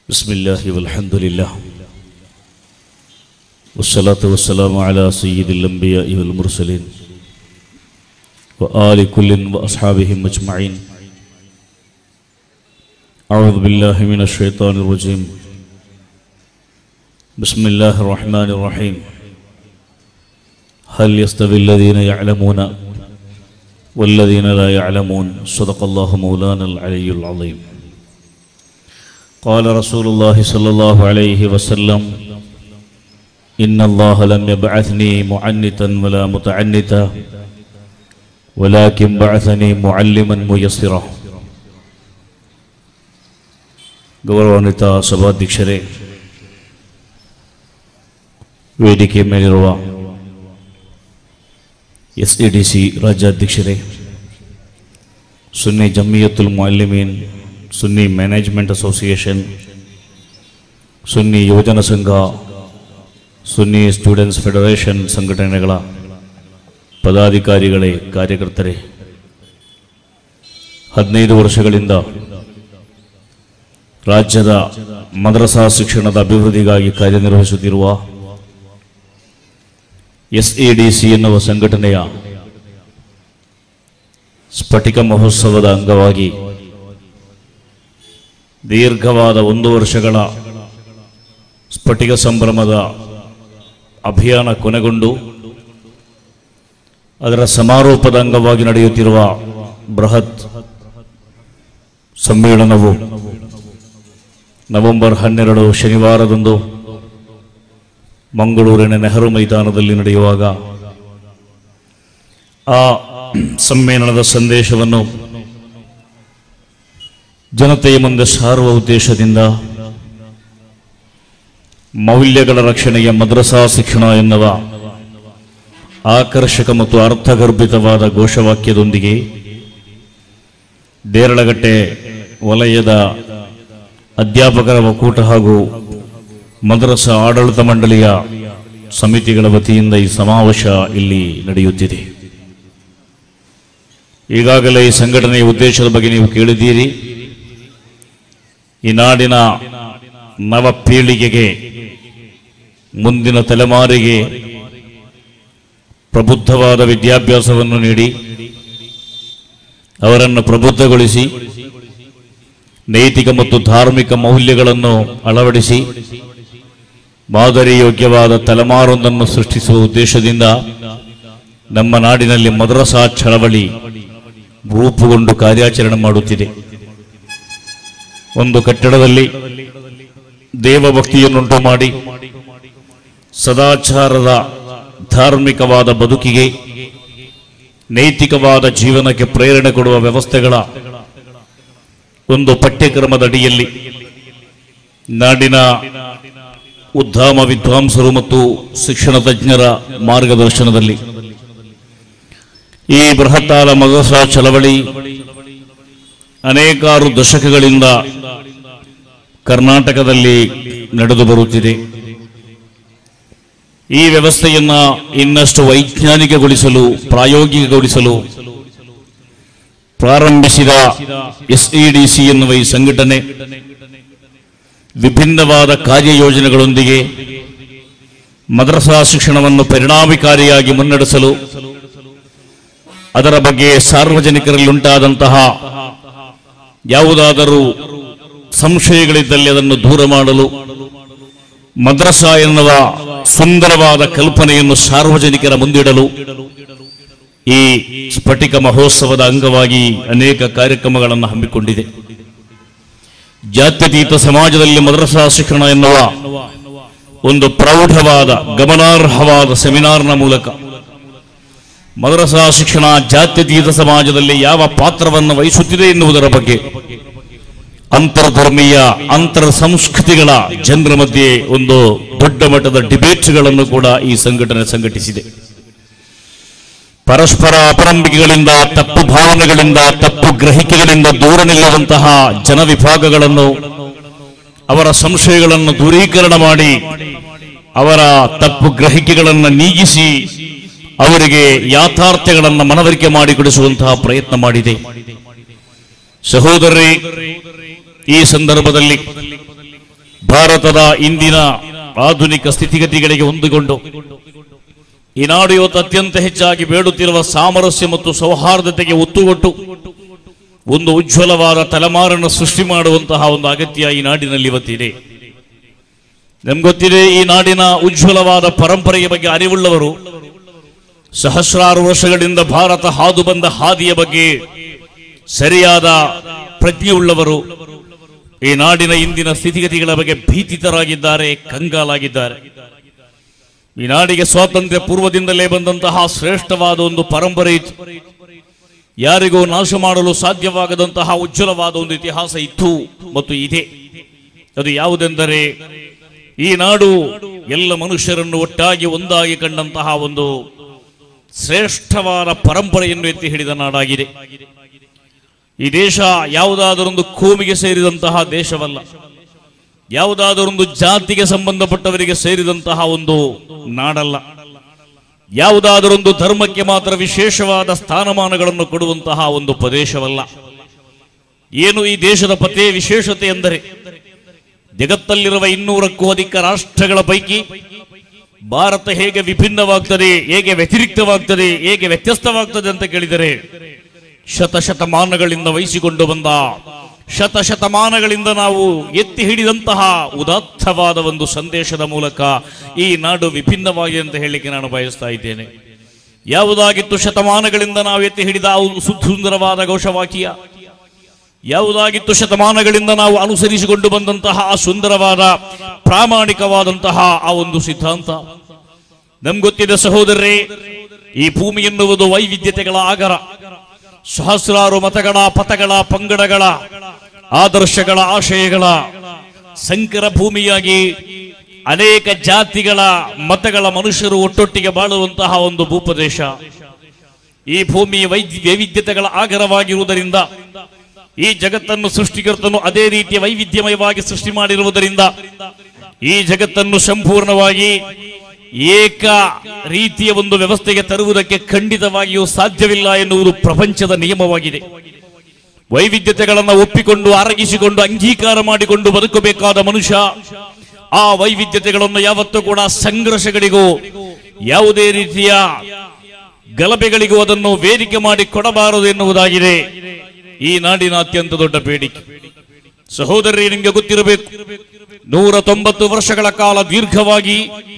بسم الله والحمد لله والصلاة والسلام على سيد الأنبياء والمرسلين وآل كل وأصحابهم أجمعين أعوذ بالله من الشيطان الرجيم بسم الله الرحمن الرحيم هل يستوي الذين يعلمون والذين لا يعلمون صدق الله مولانا العلي العظيم قال رسول الله صلى الله عليه وسلم إن الله لم يبعثني معنتا ولا متعنتا ولكن بعثني معلما ميسرا ಗೌರವಾನ್ವಿತ ಸಭಾಧ್ಯಕ್ಷರೇ ವೇದಿಕೆ ಮೇಲಿರುವ ಎಸ್ ಇ ಡಿ ಸಿ ರಾಜ್ಯಾಧ್ಯಕ್ಷರೇ Sunni Jamiyathul Muallimeen Sunni management association Sunni Yuvajana Sangha ಸುನ್ನಿ ಸ್ಟೂಡೆಂಟ್ಸ್ ಫೆಡರೇಷನ್ ಸಂಘಟನೆಗಳ ಪದಾಧಿಕಾರಿಗಳೇ ಕಾರ್ಯಕರ್ತರೇ ಹದಿನೈದು ವರ್ಷಗಳಿಂದ ರಾಜ್ಯದ ಮದ್ರಸಾ ಶಿಕ್ಷಣದ ಅಭಿವೃದ್ಧಿಗಾಗಿ ಕಾರ್ಯನಿರ್ವಹಿಸುತ್ತಿರುವ ಎಸ್ ಎ ಡಿ ಸಿ ಎನ್ನುವ ಸಂಘಟನೆಯ ಸ್ಫಟಿಕ ಮಹೋತ್ಸವದ ಅಂಗವಾಗಿ ದೀರ್ಘವಾದ ಒಂದು ವರ್ಷಗಳ ಸ್ಫಟಿಕ ಸಂಭ್ರಮದ ಅಭಿಯಾನ ಕೊನೆಗೊಂಡು ಅದರ ಸಮಾರೋಪದ ಅಂಗವಾಗಿ ನಡೆಯುತ್ತಿರುವ ಬೃಹತ್ ಸಮ್ಮೇಳನವು ನವೆಂಬರ್ ಹನ್ನೆರಡು ಶನಿವಾರದಂದು ಮಂಗಳೂರಿನ ನೆಹರು ಮೈದಾನದಲ್ಲಿ ನಡೆಯುವಾಗ ಆ ಸಮ್ಮೇಳನದ ಸಂದೇಶವನ್ನು ಜನತೆಯ ಮುಂದೆ ಸಾರುವ ಉದ್ದೇಶದಿಂದ ಮೌಲ್ಯಗಳ ರಕ್ಷಣೆಯ ಮದ್ರಸಾ ಶಿಕ್ಷಣ ಎನ್ನುವ ಆಕರ್ಷಕ ಮತ್ತು ಅರ್ಥಗರ್ಭಿತವಾದ ಘೋಷವಾಕ್ಯದೊಂದಿಗೆ ದೇರಳಗಟ್ಟೆ ವಲಯದ ಅಧ್ಯಾಪಕರ ಒಕ್ಕೂಟ ಹಾಗೂ ಮದ್ರಸಾ ಆಡಳಿತ ಮಂಡಳಿಯ ಸಮಿತಿಗಳ ವತಿಯಿಂದ ಈ ಸಮಾವೇಶ ಇಲ್ಲಿ ನಡೆಯುತ್ತಿದೆ ಈಗಾಗಲೇ ಈ ಸಂಘಟನೆಯ ಉದ್ದೇಶದ ಬಗ್ಗೆ ನೀವು ಕೇಳಿದ್ದೀರಿ ಈ ನಾಡಿನ ನವ ಪೀಳಿಗೆಗೆ ಮುಂದಿನ ತಲೆಮಾರಿಗೆ ಪ್ರಬುದ್ಧವಾದ ವಿದ್ಯಾಭ್ಯಾಸವನ್ನು ನೀಡಿ ಅವರನ್ನು ಪ್ರಬುದ್ಧಗೊಳಿಸಿ ನೈತಿಕ ಮತ್ತು ಧಾರ್ಮಿಕ ಮೌಲ್ಯಗಳನ್ನು ಅಳವಡಿಸಿ ಮಾದರಿ ಯೋಗ್ಯವಾದ ತಲೆಮಾರೊಂದನ್ನು ಸೃಷ್ಟಿಸುವ ಉದ್ದೇಶದಿಂದ ನಮ್ಮ ನಾಡಿನಲ್ಲಿ ಮದ್ರಸಾ ಚಳವಳಿ ರೂಪುಗೊಂಡು ಕಾರ್ಯಾಚರಣೆ ಮಾಡುತ್ತಿದೆ ಒಂದು ಕಟ್ಟಡದಲ್ಲಿ ದೇವಭಕ್ತಿಯನ್ನುಂಟು ಮಾಡಿ ಸದಾಚಾರದ ಧಾರ್ಮಿಕವಾದ ಬದುಕಿಗೆ ನೈತಿಕವಾದ ಜೀವನಕ್ಕೆ ಪ್ರೇರಣೆ ಕೊಡುವ ವ್ಯವಸ್ಥೆಗಳ ಒಂದು ಪಠ್ಯಕ್ರಮದ ಅಡಿಯಲ್ಲಿ ನಾಡಿನ ಉದ್ಧಾಮ ವಿದ್ವಾಂಸರು ಮತ್ತು ಶಿಕ್ಷಣ ತಜ್ಞರ ಮಾರ್ಗದರ್ಶನದಲ್ಲಿ ಈ ಬೃಹತ್ತಾಲ ಮಗಸ ಚಳವಳಿ ಅನೇಕಾರು ದಶಕಗಳಿಂದ ಕರ್ನಾಟಕದಲ್ಲಿ ನಡೆದು ಬರುತ್ತಿದೆ ಈ ವ್ಯವಸ್ಥೆಯನ್ನ ಇನ್ನಷ್ಟು ವೈಜ್ಞಾನಿಕಗೊಳಿಸಲು ಪ್ರಾಯೋಗಿಕಗೊಳಿಸಲು ಪ್ರಾರಂಭಿಸಿದ ಎಸ್ಇಡಿಸಿ ಎನ್ನುವ ಈ ಸಂಘಟನೆ ವಿಭಿನ್ನವಾದ ಕಾರ್ಯಯೋಜನೆಗಳೊಂದಿಗೆ ಮದ್ರಸಾ ಶಿಕ್ಷಣವನ್ನು ಪರಿಣಾಮಕಾರಿಯಾಗಿ ಮುನ್ನಡೆಸಲು ಅದರ ಬಗ್ಗೆ ಸಾರ್ವಜನಿಕರಲ್ಲಿ ಉಂಟಾದಂತಹ ಯಾವುದಾದರೂ ಸಂಶಯಗಳಿದ್ದಲ್ಲಿ ಅದನ್ನು ದೂರ ಮಾಡಲು ಮದ್ರಸಾ ಎನ್ನುವ ಸುಂದರವಾದ ಕಲ್ಪನೆಯನ್ನು ಸಾರ್ವಜನಿಕರ ಮುಂದಿಡಲು ಈ ಸ್ಫಟಿಕ ಮಹೋತ್ಸವದ ಅಂಗವಾಗಿ ಅನೇಕ ಕಾರ್ಯಕ್ರಮಗಳನ್ನು ಹಮ್ಮಿಕೊಂಡಿದೆ ಜಾತ್ಯತೀತ ಸಮಾಜದಲ್ಲಿ ಮದ್ರಸಾ ಶಿಕ್ಷಣ ಎನ್ನುವ ಒಂದು ಪ್ರೌಢವಾದ ಗಮನಾರ್ಹವಾದ ಸೆಮಿನಾರ್ನ ಮೂಲಕ ಮದ್ರಸಾ ಶಿಕ್ಷಣ ಜಾತ್ಯತೀತ ಸಮಾಜದಲ್ಲಿ ಯಾವ ಪಾತ್ರವನ್ನು ವಹಿಸುತ್ತಿದೆ ಎನ್ನುವುದರ ಬಗ್ಗೆ ಅಂತರ್ಧರ್ಮೀಯ ಅಂತರ್ ಸಂಸ್ಕೃತಿಗಳ ಜನರ ಮಧ್ಯೆ ಒಂದು ದೊಡ್ಡ ಮಟ್ಟದ ಡಿಬೇಟ್ಗಳನ್ನು ಕೂಡ ಈ ಸಂಘಟನೆ ಸಂಘಟಿಸಿದೆ ಪರಸ್ಪರ ಅಪನಂಬಿಕೆಗಳಿಂದ ತಪ್ಪು ಭಾವನೆಗಳಿಂದ ತಪ್ಪು ಗ್ರಹಿಕೆಗಳಿಂದ ದೂರ ನಿಲ್ಲುವಂತಹ ಜನ ವಿಭಾಗಗಳನ್ನು ಅವರ ಸಂಶಯಗಳನ್ನು ದೂರೀಕರಣ ಮಾಡಿ ಅವರ ತಪ್ಪು ಗ್ರಹಿಕೆಗಳನ್ನು ನೀಗಿಸಿ ಅವರಿಗೆ ಯಾಥಾರ್ಥ್ಯಗಳನ್ನು ಮನವರಿಕೆ ಮಾಡಿಕೊಡಿಸುವಂತಹ ಪ್ರಯತ್ನ ಮಾಡಿದೆ ಸಹೋದರರೇ ಈ ಸಂದರ್ಭದಲ್ಲಿ ಭಾರತದ ಇಂದಿನ ಆಧುನಿಕ ಸ್ಥಿತಿಗತಿಗಳಿಗೆ ಹೊಂದಿಕೊಂಡು ಈ ನಾಡು ಇವತ್ತು ಅತ್ಯಂತ ಹೆಚ್ಚಾಗಿ ಬೇಡುತ್ತಿರುವ ಸಾಮರಸ್ಯ ಮತ್ತು ಸೌಹಾರ್ದತೆಗೆ ಒತ್ತುಗೊಟ್ಟು ಒಂದು ಉಜ್ವಲವಾದ ತಲೆಮಾರನ್ನು ಸೃಷ್ಟಿ ಮಾಡುವಂತಹ ಒಂದು ಅಗತ್ಯ ಈ ನಾಡಿನಲ್ಲಿ ಇವತ್ತಿದೆ ನಮ್ಗೊತ್ತಿದೆ ಈ ನಾಡಿನ ಉಜ್ವಲವಾದ ಪರಂಪರೆಯ ಬಗ್ಗೆ ಅರಿವುಳ್ಳವರು ಸಹಸ್ರಾರು ವರ್ಷಗಳಿಂದ ಭಾರತ ಹಾದು ಬಂದ ಹಾದಿಯ ಬಗ್ಗೆ ಸರಿಯಾದ ಪ್ರಜ್ಞೆಯುಳ್ಳವರು ಈ ನಾಡಿನ ಇಂದಿನ ಸ್ಥಿತಿಗತಿಗಳ ಬಗ್ಗೆ ಭೀತಿತರಾಗಿದ್ದಾರೆ ಕಂಗಾಲಾಗಿದ್ದಾರೆ ಈ ನಾಡಿಗೆ ಸ್ವಾತಂತ್ರ್ಯ ಪೂರ್ವದಿಂದಲೇ ಬಂದಂತಹ ಶ್ರೇಷ್ಠವಾದ ಒಂದು ಪರಂಪರೆ ಇತ್ತು ಯಾರಿಗೂ ನಾಶ ಮಾಡಲು ಸಾಧ್ಯವಾಗದಂತಹ ಉಜ್ವಲವಾದ ಒಂದು ಇತಿಹಾಸ ಇತ್ತು ಮತ್ತು ಇದೆ ಅದು ಯಾವುದೆಂದರೆ ಈ ನಾಡು ಎಲ್ಲ ಮನುಷ್ಯರನ್ನು ಒಟ್ಟಾಗಿ ಒಂದಾಗಿ ಕಂಡಂತಹ ಒಂದು ಶ್ರೇಷ್ಠವಾದ ಪರಂಪರೆಯನ್ನು ಎತ್ತಿ ಹಿಡಿದ ನಾಡಾಗಿದೆ ಈ ದೇಶ ಯಾವುದಾದರೊಂದು ಕೋಮಿಗೆ ಸೇರಿದಂತಹ ದೇಶವಲ್ಲ ಯಾವುದಾದರೊಂದು ಜಾತಿಗೆ ಸಂಬಂಧಪಟ್ಟವರಿಗೆ ಸೇರಿದಂತಹ ಒಂದು ನಾಡಲ್ಲ ಯಾವುದಾದರೊಂದು ಧರ್ಮಕ್ಕೆ ಮಾತ್ರ ವಿಶೇಷವಾದ ಸ್ಥಾನಮಾನಗಳನ್ನು ಕೊಡುವಂತಹ ಒಂದು ಪ್ರದೇಶವಲ್ಲ ಏನು ಈ ದೇಶದ ಪತೆ ವಿಶೇಷತೆ ಎಂದರೆ ಜಗತ್ತಲ್ಲಿರುವ ಇನ್ನೂರಕ್ಕೂ ಅಧಿಕ ರಾಷ್ಟ್ರಗಳ ಪೈಕಿ ಭಾರತ ಹೇಗೆ ವಿಭಿನ್ನವಾಗ್ತದೆ ಹೇಗೆ ವ್ಯತಿರಿಕ್ತವಾಗ್ತದೆ ಹೇಗೆ ವ್ಯತ್ಯಸ್ತವಾಗ್ತದೆ ಅಂತ ಕೇಳಿದರೆ ಶತಶತಮಾನಗಳಿಂದ ವಹಿಸಿಕೊಂಡು ಬಂದ ಶತಶತಮಾನಗಳಿಂದ ನಾವು ಎತ್ತಿ ಹಿಡಿದಂತಹ ಉದಾತ್ತವಾದ ಒಂದು ಸಂದೇಶದ ಮೂಲಕ ಈ ನಾಡು ವಿಭಿನ್ನವಾಗಿದೆ ಅಂತ ಹೇಳಲಿಕ್ಕೆ ನಾನು ಬಯಸ್ತಾ ಇದ್ದೇನೆ ಯಾವುದಾಗಿತ್ತು ಶತಮಾನಗಳಿಂದ ನಾವು ಎತ್ತಿ ಹಿಡಿದ ಆ ಒಂದು ಸು- ಸುಂದರವಾದ ಘೋಷವಾಕ್ಯ ಯಾವುದಾಗಿತ್ತು ಶತಮಾನಗಳಿಂದ ನಾವು ಅನುಸರಿಸಿಕೊಂಡು ಬಂದಂತಹ ಆ ಸುಂದರವಾದ ಪ್ರಾಮಾಣಿಕವಾದಂತಹ ಆ ಒಂದು ಸಿದ್ಧಾಂತ ನಮ್ಗೊತ್ತಿದೆ ಸಹೋದರರೇ ಈ ಭೂಮಿ ಎನ್ನುವುದು ವೈವಿಧ್ಯತೆಗಳ ಆಗರ ಸಹಸ್ರಾರು ಮತಗಳ ಪಥಗಳ ಪಂಗಡಗಳ ಆದರ್ಶಗಳ ಆಶಯಗಳ ಸಂಕರ ಭೂಮಿಯಾಗಿ ಅನೇಕ ಜಾತಿಗಳ ಮತಗಳ ಮನುಷ್ಯರು ಒಟ್ಟೊಟ್ಟಿಗೆ ಬಾಳುವಂತಹ ಒಂದು ಭೂಪ್ರದೇಶ ಈ ಭೂಮಿ ವೈದ್ಯ ವೈವಿಧ್ಯತೆಗಳ ಆಗರವಾಗಿರುವುದರಿಂದ ಈ ಜಗತ್ತನ್ನು ಸೃಷ್ಟಿಕರ್ತನು ಅದೇ ರೀತಿಯ ವೈವಿಧ್ಯಮಯವಾಗಿ ಸೃಷ್ಟಿ ಮಾಡಿರುವುದರಿಂದ ಈ ಜಗತ್ತನ್ನು ಸಂಪೂರ್ಣವಾಗಿ ಏಕ ರೀತಿಯ ಒಂದು ವ್ಯವಸ್ಥೆಗೆ ತರುವುದಕ್ಕೆ ಖಂಡಿತವಾಗಿಯೂ ಸಾಧ್ಯವಿಲ್ಲ ಎನ್ನುವುದು ಪ್ರಪಂಚದ ನಿಯಮವಾಗಿದೆ ವೈವಿಧ್ಯತೆಗಳನ್ನು ಒಪ್ಪಿಕೊಂಡು ಅರಗಿಸಿಕೊಂಡು ಅಂಗೀಕಾರ ಮಾಡಿಕೊಂಡು ಬದುಕಬೇಕಾದ ಮನುಷ್ಯ ಆ ವೈವಿಧ್ಯತೆಗಳನ್ನು ಯಾವತ್ತೂ ಕೂಡ ಸಂಘರ್ಷಗಳಿಗೂ ಯಾವುದೇ ರೀತಿಯ ಗಲಭೆಗಳಿಗೂ ಅದನ್ನು ವೇದಿಕೆ ಮಾಡಿ ಕೊಡಬಾರದು ಎನ್ನುವುದಾಗಿದೆ ಈ ನಾಡಿನ ಅತ್ಯಂತ ದೊಡ್ಡ ಬೇಡಿಕೆ ಸಹೋದರಿ ನಿಮಗೆ ಗೊತ್ತಿರಬೇಕು ನೂರ ತೊಂಬತ್ತು ವರ್ಷಗಳ ಕಾಲ ದೀರ್ಘವಾಗಿ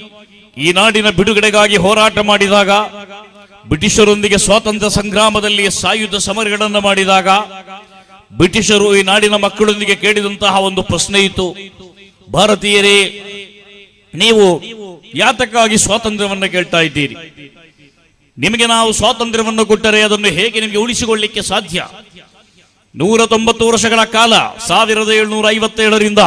ಈ ನಾಡಿನ ಬಿಡುಗಡೆಗಾಗಿ ಹೋರಾಟ ಮಾಡಿದಾಗ ಬ್ರಿಟಿಷರೊಂದಿಗೆ ಸ್ವಾತಂತ್ರ್ಯ ಸಂಗ್ರಾಮದಲ್ಲಿ ಸಾಯುಧ ಸಮರಗಳನ್ನು ಮಾಡಿದಾಗ ಬ್ರಿಟಿಷರು ಈ ನಾಡಿನ ಮಕ್ಕಳೊಂದಿಗೆ ಕೇಳಿದಂತಹ ಒಂದು ಪ್ರಶ್ನೆ ಇತ್ತು ಭಾರತೀಯರೇ ನೀವು ಯಾತಕ್ಕಾಗಿ ಸ್ವಾತಂತ್ರ್ಯವನ್ನು ಕೇಳ್ತಾ ಇದ್ದೀರಿ ನಿಮಗೆ ನಾವು ಸ್ವಾತಂತ್ರ್ಯವನ್ನು ಕೊಟ್ಟರೆ ಅದನ್ನು ಹೇಗೆ ನಿಮಗೆ ಉಳಿಸಿಕೊಳ್ಳಿಕ್ಕೆ ಸಾಧ್ಯ ನೂರ ತೊಂಬತ್ತು ವರ್ಷಗಳ ಕಾಲ ಸಾವಿರದ ಏಳುನೂರ ಐವತ್ತೇಳರಿಂದ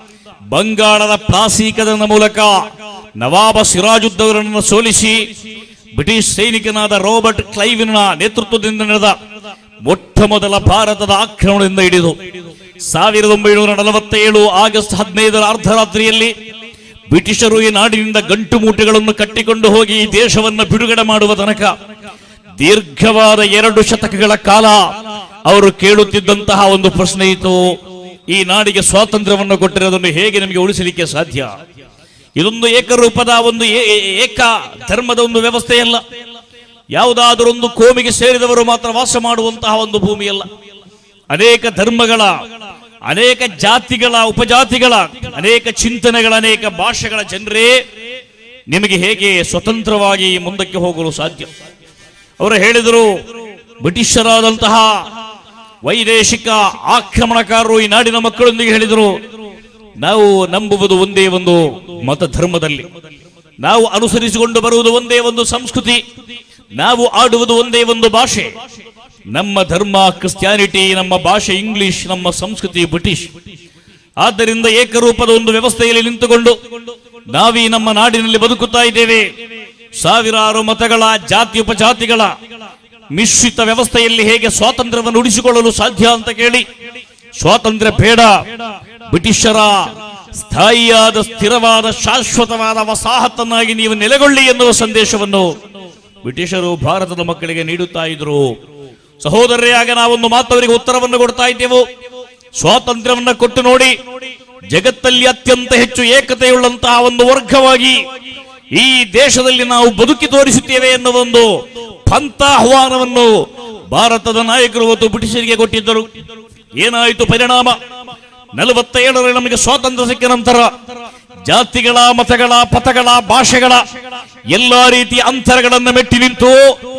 ಬಂಗಾಳದ ಪ್ರಾಸೀಕರಣದ ಮೂಲಕ ನವಾಬ ಸಿರಾಜುದ್ದವರನ್ನು ಸೋಲಿಸಿ ಬ್ರಿಟಿಷ್ ಸೈನಿಕನಾದ ರಾಬರ್ಟ್ ಕ್ಲೈವಿನ ನೇತೃತ್ವದಿಂದ ನಡೆದ ಮೊಟ್ಟ ಮೊದಲ ಭಾರತದ ಆಕ್ರಮಣದಿಂದ ಹಿಡಿದು ಸಾವಿರದ ಒಂಬೈನೂರ ನಲವತ್ತೇಳು ಆಗಸ್ಟ್ ಹದಿನೈದರ ಅರ್ಧರಾತ್ರಿಯಲ್ಲಿ ಬ್ರಿಟಿಷರು ಈ ನಾಡಿನಿಂದ ಗಂಟು ಮೂಟೆಗಳನ್ನು ಕಟ್ಟಿಕೊಂಡು ಹೋಗಿ ಈ ದೇಶವನ್ನು ಬಿಡುಗಡೆ ಮಾಡುವ ತನಕ ದೀರ್ಘವಾದ ಎರಡು ಶತಕಗಳ ಕಾಲ ಅವರು ಕೇಳುತ್ತಿದ್ದಂತಹ ಒಂದು ಪ್ರಶ್ನೆ ಇತ್ತು ಈ ನಾಡಿಗೆ ಸ್ವಾತಂತ್ರ್ಯವನ್ನು ಕೊಟ್ಟರೆ ಅದನ್ನು ಹೇಗೆ ನಮಗೆ ಉಳಿಸಲಿಕ್ಕೆ ಸಾಧ್ಯ ಇದೊಂದು ಏಕರೂಪದ ಒಂದು ಏ- ಏ- ಏಕ ಧರ್ಮದ ಒಂದು ವ್ಯವಸ್ಥೆಯಲ್ಲ ಯಾವುದಾದರೊಂದು ಕೋಮಿಗೆ ಸೇರಿದವರು ಮಾತ್ರ ವಾಸ ಮಾಡುವಂತಹ ಒಂದು ಭೂಮಿಯಲ್ಲ ಅನೇಕ ಧರ್ಮಗಳ ಅನೇಕ ಜಾತಿಗಳ ಉಪಜಾತಿಗಳ ಅನೇಕ ಚಿಂತನೆಗಳ ಅನೇಕ ಭಾಷೆಗಳ ಜನರೇ ನಿಮಗೆ ಹೇಗೆ ಸ್ವತಂತ್ರವಾಗಿ ಮುಂದಕ್ಕೆ ಹೋಗಲು ಸಾಧ್ಯ ಅವರು ಹೇಳಿದರು ಬ್ರಿಟಿಷರಾದಂತಹ ವೈದೇಶಿಕ ಆಕ್ರಮಣಕಾರರು ಈ ನಾಡಿನ ಮಕ್ಕಳೊಂದಿಗೆ ಹೇಳಿದರು ನಾವು ನಂಬುವುದು ಒಂದೇ ಒಂದು ಮತ ಧರ್ಮದಲ್ಲಿ ನಾವು ಅನುಸರಿಸಿಕೊಂಡು ಬರುವುದು ಒಂದೇ ಒಂದು ಸಂಸ್ಕೃತಿ ನಾವು ಆಡುವುದು ಒಂದೇ ಒಂದು ಭಾಷೆ ನಮ್ಮ ಧರ್ಮ ಕ್ರಿಸ್ಟಿಯಾನಿಟಿ ನಮ್ಮ ಭಾಷೆ ಇಂಗ್ಲಿಷ್ ನಮ್ಮ ಸಂಸ್ಕೃತಿ ಬ್ರಿಟಿಷ್ ಆದ್ದರಿಂದ ಏಕರೂಪದ ಒಂದು ವ್ಯವಸ್ಥೆಯಲ್ಲಿ ನಿಂತುಕೊಂಡು ನಾವೀ ನಮ್ಮ ನಾಡಿನಲ್ಲಿ ಬದುಕುತ್ತಾ ಇದ್ದೇವೆ ಸಾವಿರಾರು ಮತಗಳ ಜಾತಿ ಉಪಜಾತಿಗಳ ಮಿಶ್ರಿತ ವ್ಯವಸ್ಥೆಯಲ್ಲಿ ಹೇಗೆ ಸ್ವಾತಂತ್ರ್ಯವನ್ನು ಉಳಿಸಿಕೊಳ್ಳಲು ಸಾಧ್ಯ ಅಂತ ಕೇಳಿ ಸ್ವಾತಂತ್ರ್ಯ ಬೇಡ ಬ್ರಿಟಿಷರ ಸ್ಥಾಯಿಯಾದ ಸ್ಥಿರವಾದ ಶಾಶ್ವತವಾದ ವಸಾಹತನ್ನಾಗಿ ನೀವು ನೆಲೆಗೊಳ್ಳಿ ಎನ್ನುವ ಸಂದೇಶವನ್ನು ಬ್ರಿಟಿಷರು ಭಾರತದ ಮಕ್ಕಳಿಗೆ ನೀಡುತ್ತಾ ಇದ್ರು ಸಹೋದರರೇ ಆಗ ನಾವೊಂದು ಮಾತು ಅವರಿಗೆ ಉತ್ತರವನ್ನು ಕೊಡ್ತಾ ಇದ್ದೆವು ಸ್ವಾತಂತ್ರ್ಯವನ್ನ ಕೊಟ್ಟು ನೋಡಿ ಜಗತ್ತಲ್ಲಿ ಅತ್ಯಂತ ಹೆಚ್ಚು ಏಕತೆಯುಳ್ಳಂತಹ ಒಂದು ವರ್ಗವಾಗಿ ಈ ದೇಶದಲ್ಲಿ ನಾವು ಬದುಕಿ ತೋರಿಸುತ್ತೇವೆ ಎನ್ನುವ ಒಂದು ಪಂಥ ಆಹ್ವಾನವನ್ನು ಭಾರತದ ನಾಯಕರು ಮತ್ತು ಬ್ರಿಟಿಷರಿಗೆ ಕೊಟ್ಟಿದ್ದರು ಏನಾಯಿತು ಪರಿಣಾಮ ನಲವತ್ತೇಳರಲ್ಲಿ ನಮಗೆ ಸ್ವಾತಂತ್ರ್ಯ ಸಿಕ್ಕ ನಂತರ ಜಾತಿಗಳ ಮತಗಳ ಪಥಗಳ ಭಾಷೆಗಳ ಎಲ್ಲಾ ರೀತಿಯ ಅಂತರಗಳನ್ನು ಮೆಟ್ಟಿ ನಿಂತು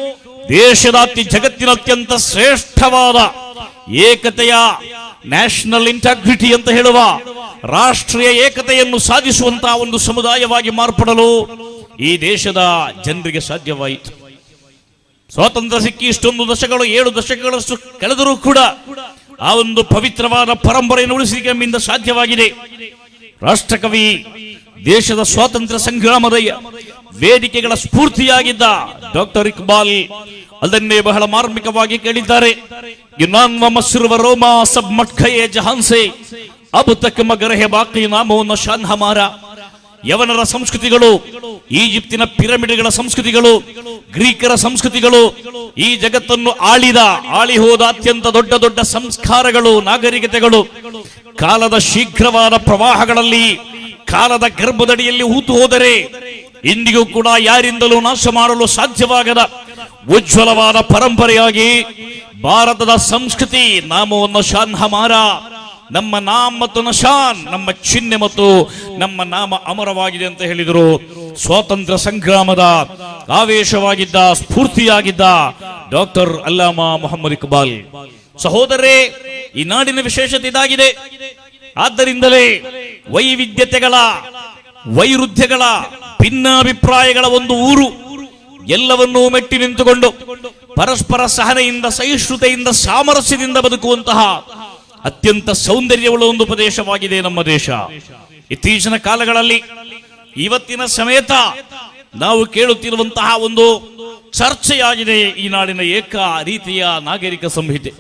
ದೇಶದ ಅತಿ ಜಗತ್ತಿನ ಅತ್ಯಂತ ಶ್ರೇಷ್ಠವಾದ ಏಕತೆಯ ನ್ಯಾಷನಲ್ ಇಂಟಾಗ್ರಿಟಿ ಅಂತ ಹೇಳುವ ರಾಷ್ಟ್ರೀಯ ಏಕತೆಯನ್ನು ಸಾಧಿಸುವಂತಹ ಒಂದು ಸಮುದಾಯವಾಗಿ ಮಾರ್ಪಡಲು ಈ ದೇಶದ ಜನರಿಗೆ ಸಾಧ್ಯವಾಯಿತು ಸ್ವಾತಂತ್ರ್ಯ ಸಿಕ್ಕಿ ಇಷ್ಟೊಂದು ದಶಕಗಳು ಏಳು ದಶಕಗಳಷ್ಟು ಕಳೆದರೂ ಕೂಡ ಆ ಒಂದು ಪವಿತ್ರವಾದ ಪರಂಪರೆಯನ್ನು ಉಳಿಸಲಿಕ್ಕೆ ನಮ್ಮಿಂದ ಸಾಧ್ಯವಾಗಿದೆ ರಾಷ್ಟ್ರಕವಿ ದೇಶದ ಸ್ವಾತಂತ್ರ್ಯ ಸಂಗ್ರಾಮದ ವೇದಿಕೆಗಳ ಸ್ಫೂರ್ತಿಯಾಗಿದ್ದ ಡಾಕ್ಟರ್ ಇಕ್ಬಾಲ್ ಅದನ್ನೇ ಬಹಳ ಮಾರ್ಮಿಕವಾಗಿ ಕೇಳಿದ್ದಾರೆ ಯುನಾನ್ವ ಮಸ್ರುವ ರೋಮಾ ಸಬ್ ಮಟ್ಖಯೆ ಜಹಾನ್ಸೆ ಅಬ್ ತಕ್ ಮಗರ್ ಹೆ ಬಾಕಿ ನಾಮೋ ನ ಶಾನ್ ಹಮಾರ ಯವನರ ಸಂಸ್ಕೃತಿಗಳು ಈಜಿಪ್ತಿನ ಪಿರಮಿಡ್ಗಳ ಸಂಸ್ಕೃತಿಗಳು ಗ್ರೀಕರ ಸಂಸ್ಕೃತಿಗಳು ಈ ಜಗತ್ತನ್ನು ಆಳಿದ ಆಳಿ ಹೋದ ಅತ್ಯಂತ ದೊಡ್ಡ ದೊಡ್ಡ ಸಂಸ್ಕಾರಗಳು ನಾಗರಿಕತೆಗಳು ಕಾಲದ ಶೀಘ್ರವಾದ ಪ್ರವಾಹಗಳಲ್ಲಿ ಕಾಲದ ಗರ್ಭದಡಿಯಲ್ಲಿ ಹೂತು ಹೋದರೆ ಇಂದಿಗೂ ಕೂಡ ಯಾರಿಂದಲೂ ನಾಶ ಮಾಡಲು ಸಾಧ್ಯವಾಗದ ಉಜ್ವಲವಾದ ಪರಂಪರೆಯಾಗಿ ಭಾರತದ ಸಂಸ್ಕೃತಿ ನಾಮವನ್ನು ಶಾನ್ ಹಮಾರ ನಮ್ಮ ನಾಮ ಮತ್ತು ನಶಾನ್ ನಮ್ಮ ಚಿಹ್ನೆ ಮತ್ತು ನಮ್ಮ ನಾಮ ಅಮರವಾಗಿದೆ ಅಂತ ಹೇಳಿದರು ಸ್ವಾತಂತ್ರ್ಯ ಸಂಗ್ರಾಮದ ಆವೇಶವಾಗಿದ್ದ ಸ್ಫೂರ್ತಿಯಾಗಿದ್ದ ಡಾಕ್ಟರ್ ಅಲ್ಲಾಮಾ ಮೊಹಮ್ಮದ್ ಇಕ್ಬಾಲ್ ಸಹೋದರೇ ಈ ನಾಡಿನ ವಿಶೇಷತೆ ಇದಾಗಿದೆ ಆದ್ದರಿಂದಲೇ ವೈವಿಧ್ಯತೆಗಳ ವೈರುಧ್ಯಗಳ ಭಿನ್ನಾಭಿಪ್ರಾಯಗಳ ಒಂದು ಊರು ಎಲ್ಲವನ್ನೂ ಮೆಟ್ಟಿ ನಿಂತುಕೊಂಡು ಪರಸ್ಪರ ಸಹನೆಯಿಂದ ಸಹಿಷ್ಣುತೆಯಿಂದ ಸಾಮರಸ್ಯದಿಂದ ಬದುಕುವಂತಹ ಅತ್ಯಂತ ಸೌಂದರ್ಯವುಳ್ಳ ಒಂದು ಪ್ರದೇಶವಾಗಿದೆ ನಮ್ಮ ದೇಶ ಇತ್ತೀಚಿನ ಕಾಲಗಳಲ್ಲಿ ಇವತ್ತಿನ ಸಮೇತ ನಾವು ಕೇಳುತ್ತಿರುವಂತಹ ಒಂದು ಚರ್ಚೆಯಾಗಿದೆ ಈ ನಾಡಿನ ಏಕ ರೀತಿಯ ನಾಗರಿಕ ಸಂಹಿತೆ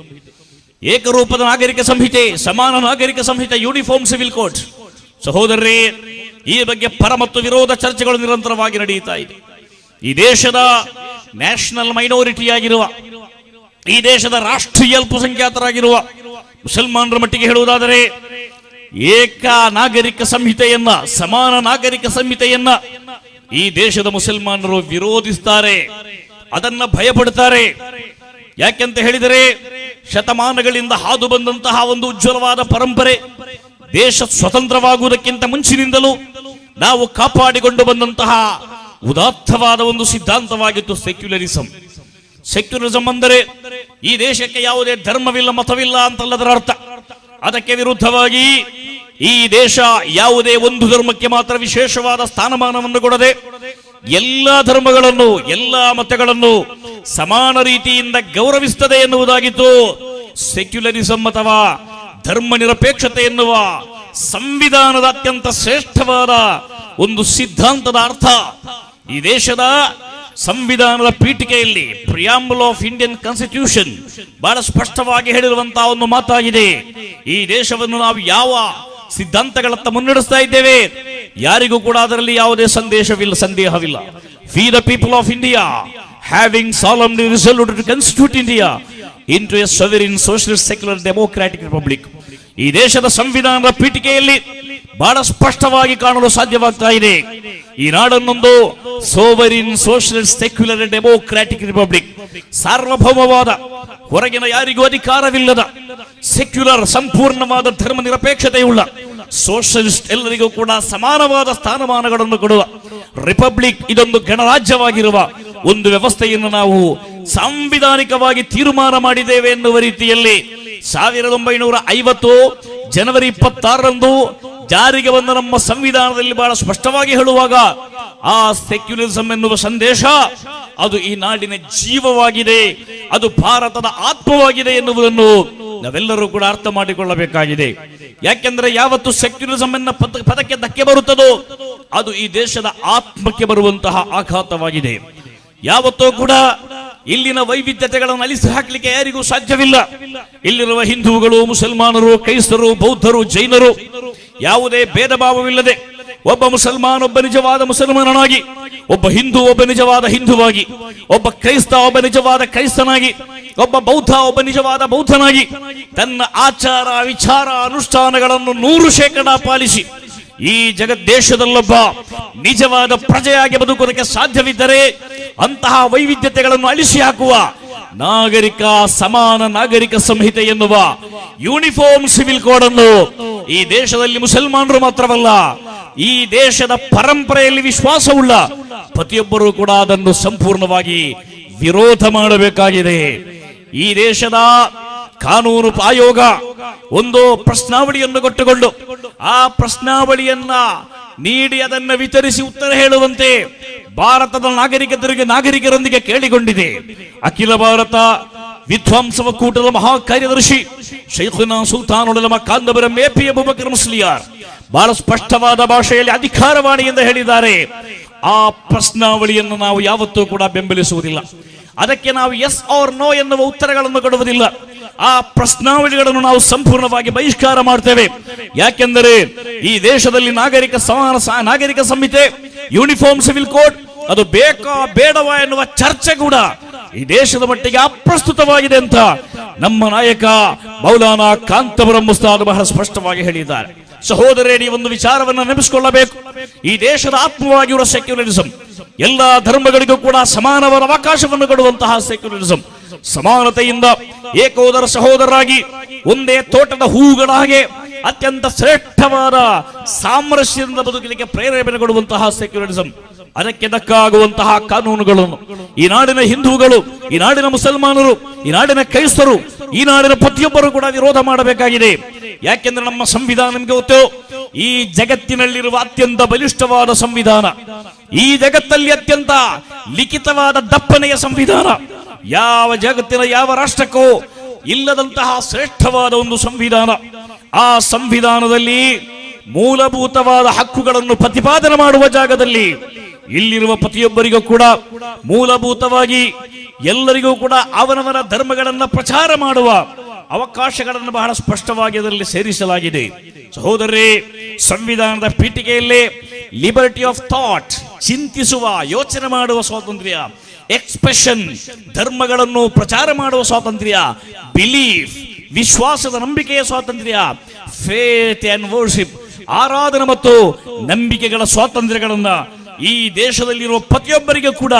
ಏಕರೂಪದ ನಾಗರಿಕ ಸಂಹಿತೆ ಸಮಾನ ನಾಗರಿಕ ಸಂಹಿತೆ ಯೂನಿಫಾರ್ಮ್ ಸಿವಿಲ್ ಕೋಡ್ ಸಹೋದರರೇ ಈ ಬಗ್ಗೆ ಪರ ಮತ್ತು ವಿರೋಧ ಚರ್ಚೆಗಳು ನಿರಂತರವಾಗಿ ನಡೆಯುತ್ತಾ ಇದೆ ಈ ದೇಶದ ನ್ಯಾಷನಲ್ ಮೈನಾರಿಟಿ ಆಗಿರುವ ಈ ದೇಶದ ರಾಷ್ಟ್ರೀಯ ಅಲ್ಪಸಂಖ್ಯಾತರಾಗಿರುವ ಮುಸಲ್ಮಾನರ ಮಟ್ಟಿಗೆ ಹೇಳುವುದಾದರೆ ಏಕ ನಾಗರಿಕ ಸಂಹಿತೆಯನ್ನ ಸಮಾನ ನಾಗರಿಕ ಸಂಹಿತೆಯನ್ನ ಈ ದೇಶದ ಮುಸಲ್ಮಾನರು ವಿರೋಧಿಸ್ತಾರೆ ಅದನ್ನ ಭಯಪಡ್ತಾರೆ ಯಾಕೆಂತ ಹೇಳಿದರೆ ಶತಮಾನಗಳಿಂದ ಹಾದು ಬಂದಂತಹ ಒಂದು ಉಜ್ವಲವಾದ ಪರಂಪರೆ ದೇಶ ಸ್ವತಂತ್ರವಾಗುವುದಕ್ಕಿಂತ ಮುಂಚಿನಿಂದಲೂ ನಾವು ಕಾಪಾಡಿಕೊಂಡು ಬಂದಂತಹ ಉದಾತ್ತವಾದ ಒಂದು ಸಿದ್ಧಾಂತವಾಗಿತ್ತು ಸೆಕ್ಯುಲರಿಸಂ ಸೆಕ್ಯುಲರಿಸಂ ಅಂದರೆ ಈ ದೇಶಕ್ಕೆ ಯಾವುದೇ ಧರ್ಮವಿಲ್ಲ ಮತವಿಲ್ಲ ಅಂತಲ್ಲದರ ಅರ್ಥ ಅದಕ್ಕೆ ವಿರುದ್ಧವಾಗಿ ಈ ದೇಶ ಯಾವುದೇ ಒಂದು ಧರ್ಮಕ್ಕೆ ಮಾತ್ರ ವಿಶೇಷವಾದ ಸ್ಥಾನಮಾನವನ್ನು ಕೊಡದೆ ಎಲ್ಲ ಧರ್ಮಗಳನ್ನು ಎಲ್ಲ ಮತಗಳನ್ನು ಸಮಾನ ರೀತಿಯಿಂದ ಗೌರವಿಸುತ್ತದೆ ಎನ್ನುವುದಾಗಿತ್ತು ಸೆಕ್ಯುಲರಿಸಂ ಅಥವಾ ಧರ್ಮ ನಿರಪೇಕ್ಷತೆ ಎನ್ನುವ ಸಂವಿಧಾನದ ಅತ್ಯಂತ ಶ್ರೇಷ್ಠವಾದ ಒಂದು ಸಿದ್ಧಾಂತದ ಅರ್ಥ ಈ ದೇಶದ ಸಂವಿಧಾನದ ಪೀಠಿಕೆಯಲ್ಲಿ ಪ್ರಿಯಾಂಬಲ್ ಆಫ್ ಇಂಡಿಯನ್ ಕಾನ್ಸ್ಟಿಟ್ಯೂಷನ್ ಬಹಳ ಸ್ಪಷ್ಟವಾಗಿ ಹೇಳಿರುವಂತಹ ಒಂದು ಮಾತಾಗಿದೆ ಈ ದೇಶವನ್ನು ನಾವು ಯಾವ ಸಿದ್ಧಾಂತಗಳತ್ತ ಮುನ್ನಡೆಸ್ತಾ ಇದ್ದೇವೆ ಯಾರಿಗೂ ಕೂಡ ಅದರಲ್ಲಿ ಯಾವುದೇ ಸಂದೇಶವಿಲ್ಲ ಸಂದೇಹವಿಲ್ಲ we the people of India having solemnly resolved to constitute India into a sovereign socialist secular democratic republic ಈ ದೇಶದ ಸಂವಿಧಾನದ ಪೀಠಿಕೆಯಲ್ಲಿ ಬಹಳ ಸ್ಪಷ್ಟವಾಗಿ ಕಾಣಲು ಸಾಧ್ಯವಾಗ್ತಾ ಇದೆ ಈ ನಾಡನ್ನೊಂದು sovereign socialist secular democratic republic ಸಾರ್ವಭೌಮವಾದ ಹೊರಗಿನ ಯಾರಿಗೂ ಅಧಿಕಾರವಿಲ್ಲದ ಸೆಕ್ಯುಲರ್ ಸಂಪೂರ್ಣವಾದ ಧರ್ಮ ನಿರಪೇಕ್ಷತೆಯುಳ್ಳ ಸೋಷಲಿಸ್ಟ್ ಎಲ್ಲರಿಗೂ ಕೂಡ ಸಮಾನವಾದ ಸ್ಥಾನಮಾನಗಳನ್ನು ಕೊಡುವ ರಿಪಬ್ಲಿಕ್ ಇದೊಂದು ಗಣರಾಜ್ಯವಾಗಿರುವ ಒಂದು ವ್ಯವಸ್ಥೆಯನ್ನು ನಾವು ಸಾಂವಿಧಾನಿಕವಾಗಿ ತೀರ್ಮಾನ ಮಾಡಿದ್ದೇವೆ ಎನ್ನುವ ರೀತಿಯಲ್ಲಿ ಸಾವಿರದ ಒಂಬೈನೂರ ಐವತ್ತು ಜನವರಿ ಇಪ್ಪತ್ತಾರರಂದು ಜಾರಿಗೆ ಬಂದ ನಮ್ಮ ಸಂವಿಧಾನದಲ್ಲಿ ಬಹಳ ಸ್ಪಷ್ಟವಾಗಿ ಹೇಳುವಾಗ ಆ ಸೆಕ್ಯುಲರಿಸಂ ಎನ್ನುವ ಸಂದೇಶ ಅದು ಈ ನಾಡಿನ ಜೀವವಾಗಿದೆ ಅದು ಭಾರತದ ಆತ್ಮವಾಗಿದೆ ಎನ್ನುವುದನ್ನು ನಾವೆಲ್ಲರೂ ಕೂಡ ಅರ್ಥ ಮಾಡಿಕೊಳ್ಳಬೇಕಾಗಿದೆ ಯಾಕೆಂದ್ರೆ ಯಾವತ್ತು ಸೆಕ್ಯುಲರಿಸಂ ಎನ್ನ ಪದ- ಪದಕ್ಕೆ ಧಕ್ಕೆ ಬರುತ್ತದೋ ಅದು ಈ ದೇಶದ ಆತ್ಮಕ್ಕೆ ಬರುವಂತಹ ಆಘಾತವಾಗಿದೆ ಯಾವತ್ತೂ ಕೂಡ ಇಲ್ಲಿನ ವೈವಿಧ್ಯತೆಗಳನ್ನು ಅಳಿಸಿ ಹಾಕಲಿಕ್ಕೆ ಯಾರಿಗೂ ಸಾಧ್ಯವಿಲ್ಲ ಇಲ್ಲಿರುವ ಹಿಂದೂಗಳು ಮುಸಲ್ಮಾನರು ಕ್ರೈಸ್ತರು ಬೌದ್ಧರು ಜೈನರು ಯಾವುದೇ ಭೇದ ಭಾವವಿಲ್ಲದೆ ಒಬ್ಬ ಮುಸಲ್ಮಾನ್ ಒಬ್ಬ ನಿಜವಾದ ಮುಸಲ್ಮಾನನಾಗಿ ಒಬ್ಬ ಹಿಂದೂ ಒಬ್ಬ ನಿಜವಾದ ಹಿಂದುವಾಗಿ ಒಬ್ಬ ಕ್ರೈಸ್ತ ಒಬ್ಬ ನಿಜವಾದ ಕ್ರೈಸ್ತನಾಗಿ ಒಬ್ಬ ಬೌದ್ಧ ಒಬ್ಬ ನಿಜವಾದ ಬೌದ್ಧನಾಗಿ ತನ್ನ ಆಚಾರ ವಿಚಾರ ಅನುಷ್ಠಾನಗಳನ್ನು ನೂರು ಶೇಕಡ ಪಾಲಿಸಿ ಈ ಜಗತ್ ದೇಶದಲ್ಲೊಬ್ಬ ನಿಜವಾದ ಪ್ರಜೆಯಾಗಿ ಬದುಕುವುದಕ್ಕೆ ಸಾಧ್ಯವಿದ್ದರೆ ಅಂತಹ ವೈವಿಧ್ಯತೆಗಳನ್ನು ಅಳಿಸಿ ಹಾಕುವ ನಾಗರಿಕ ಸಮಾನ ನಾಗರಿಕ ಸಂಹಿತೆ ಎನ್ನುವ ಯೂನಿಫಾರ್ಮ್ ಸಿವಿಲ್ ಕೋಡ್ ಅನ್ನು ಈ ದೇಶದಲ್ಲಿ ಮುಸಲ್ಮಾನರು ಮಾತ್ರವಲ್ಲ ಈ ದೇಶದ ಪರಂಪರೆಯಲ್ಲಿ ವಿಶ್ವಾಸವುಳ್ಳ ಪ್ರತಿಯೊಬ್ಬರೂ ಕೂಡ ಅದನ್ನು ಸಂಪೂರ್ಣವಾಗಿ ವಿರೋಧ ಮಾಡಬೇಕಾಗಿದೆ ಈ ದೇಶದ ಕಾನೂನು ಆಯೋಗ ಒಂದು ಪ್ರಶ್ನಾವಳಿಯನ್ನು ಕೊಟ್ಟುಕೊಂಡು ಆ ಪ್ರಶ್ನಾವಳಿಯನ್ನ ನೀಡಿ ಅದನ್ನ ವಿತರಿಸಿ ಉತ್ತರ ಹೇಳುವಂತೆ ಭಾರತದ ನಾಗರಿಕರಿಗೆ ನಾಗರಿಕರೊಂದಿಗೆ ಕೇಳಿಕೊಂಡಿದೆ ಅಖಿಲ ಭಾರತ ವಿದ್ವಾಂಸ ಒಕ್ಕೂಟದ ಮಹಾ ಕಾರ್ಯದರ್ಶಿ ಶೈಖುನಾ ಸುಲ್ತಾನುಲಮ ಕಾಂದಬರ ಮೇಪಿ ಅಬುಬಕರ್ ಮುಸ್ಲಿಯಾರ್ ಬಹಳ ಸ್ಪಷ್ಟವಾದ ಭಾಷೆಯಲ್ಲಿ ಅಧಿಕಾರವಾಣಿ ಎಂದು ಹೇಳಿದ್ದಾರೆ ಆ ಪ್ರಶ್ನಾವಳಿಯನ್ನು ನಾವು ಯಾವತ್ತೂ ಕೂಡ ಬೆಂಬಲಿಸುವುದಿಲ್ಲ ಅದಕ್ಕೆ ನಾವು ಎಸ್ ಆರ್ ನೋ ಎನ್ನುವ ಉತ್ತರಗಳನ್ನು ಕೊಡುವುದಿಲ್ಲ ಆ ಪ್ರಶ್ನಾವಳಿಗಳನ್ನು ನಾವು ಸಂಪೂರ್ಣವಾಗಿ ಬಹಿಷ್ಕಾರ ಮಾಡ್ತೇವೆ ಯಾಕೆಂದರೆ ಈ ದೇಶದಲ್ಲಿ ನಾಗರಿಕ ಸಮಾನ ಸ- ನಾಗರಿಕ ಸಂಹಿತೆ ಯೂನಿಫಾರ್ಮ್ ಸಿವಿಲ್ ಕೋಡ್ ಅದು ಬೇಕಾ ಬೇಡವಾ ಎನ್ನುವ ಚರ್ಚೆ ಕೂಡ ಈ ದೇಶದ ಮಟ್ಟಿಗೆ ಅಪ್ರಸ್ತುತವಾಗಿದೆ ಅಂತ ನಮ್ಮ ನಾಯಕ ಮೌಲಾನಾ ಕಾಂತಪುರಂ ಮುಸ್ತಾದ್ ಬಹಳ ಸ್ಪಷ್ಟವಾಗಿ ಹೇಳಿದ್ದಾರೆ ಸಹೋದರೇ ನೀವು ಒಂದು ವಿಚಾರವನ್ನು ನೆನಪಿಸಿಕೊಳ್ಳಬೇಕು ಈ ದೇಶದ ಆತ್ಮವಾಗಿರುವ ಸೆಕ್ಯುಲರಿಸಂ ಎಲ್ಲಾ ಧರ್ಮಗಳಿಗೂ ಕೂಡ ಸಮಾನವಾದ ಅವಕಾಶವನ್ನು ಕೊಡುವಂತಹ ಸೆಕ್ಯುಲರಿಸಂ ಸಮಾನತೆಯಿಂದ ಏಕೋದರ ಸಹೋದರರಾಗಿ ಒಂದೇ ತೋಟದ ಹೂಗಳ ಹಾಗೆ ಅತ್ಯಂತ ಶ್ರೇಷ್ಠವಾದ ಸಾಮರಸ್ಯದಿಂದ ಬದುಕಲಿಕ್ಕೆ ಪ್ರೇರೇಪಣೆ ಕೊಡುವಂತಹ ಸೆಕ್ಯುಲರಿಸಂ ಅದಕ್ಕೆ ದಕ್ಕಾಗುವಂತಹ ಕಾನೂನುಗಳನ್ನು ಈ ನಾಡಿನ ಹಿಂದೂಗಳು ಈ ನಾಡಿನ ಮುಸಲ್ಮಾನರು ಈ ನಾಡಿನ ಕ್ರೈಸ್ತರು ಈ ನಾಡಿನ ಪ್ರತಿಯೊಬ್ಬರು ಕೂಡ ವಿರೋಧ ಮಾಡಬೇಕಾಗಿದೆ ಯಾಕೆಂದ್ರೆ ನಮ್ಮ ಸಂವಿಧಾನ ನಿಮಗೆ ಗೊತ್ತು ಈ ಜಗತ್ತಿನಲ್ಲಿರುವ ಅತ್ಯಂತ ಬಲಿಷ್ಠವಾದ ಸಂವಿಧಾನ ಈ ಜಗತ್ತಲ್ಲಿ ಅತ್ಯಂತ ಲಿಖಿತವಾದ ದಪ್ಪನೆಯ ಸಂವಿಧಾನ ಯಾವ ಜಗತ್ತಿನ ಯಾವ ರಾಷ್ಟ್ರಕ್ಕೂ ಇಲ್ಲದಂತಹ ಶ್ರೇಷ್ಠವಾದ ಒಂದು ಸಂವಿಧಾನ ಆ ಸಂವಿಧಾನದಲ್ಲಿ ಮೂಲಭೂತವಾದ ಹಕ್ಕುಗಳನ್ನು ಪ್ರತಿಪಾದನೆ ಮಾಡುವ ಜಾಗದಲ್ಲಿ ಇಲ್ಲಿರುವ ಪ್ರತಿಯೊಬ್ಬರಿಗೂ ಕೂಡ ಮೂಲಭೂತವಾಗಿ ಎಲ್ಲರಿಗೂ ಕೂಡ ಅವನವನ ಧರ್ಮಗಳನ್ನ ಪ್ರಚಾರ ಮಾಡುವ ಅವಕಾಶಗಳನ್ನು ಬಹಳ ಸ್ಪಷ್ಟವಾಗಿ ಅದರಲ್ಲಿ ಸೇರಿಸಲಾಗಿದೆ ಸಹೋದರರೇ ಸಂವಿಧಾನದ ಪೀಠಿಕೆಯಲ್ಲೇ ಲಿಬರ್ಟಿ ಆಫ್ ಥಾಟ್ ಚಿಂತಿಸುವ ಯೋಚನೆ ಮಾಡುವ ಸ್ವಾತಂತ್ರ್ಯ ಎಕ್ಸ್ಪ್ರೆಷನ್ ಧರ್ಮಗಳನ್ನು ಪ್ರಚಾರ ಮಾಡುವ ಸ್ವಾತಂತ್ರ್ಯ ಬಿಲೀಫ್ ವಿಶ್ವಾಸದ ನಂಬಿಕೆಯ ಸ್ವಾತಂತ್ರ್ಯ ಫೇತ್ ಅಂಡ್ ವರ್ಷಿಪ್ ಆರಾಧನೆ ಮತ್ತು ನಂಬಿಕೆಗಳ ಸ್ವಾತಂತ್ರ್ಯಗಳನ್ನ ಈ ದೇಶದಲ್ಲಿರುವ ಪ್ರತಿಯೊಬ್ಬರಿಗೂ ಕೂಡ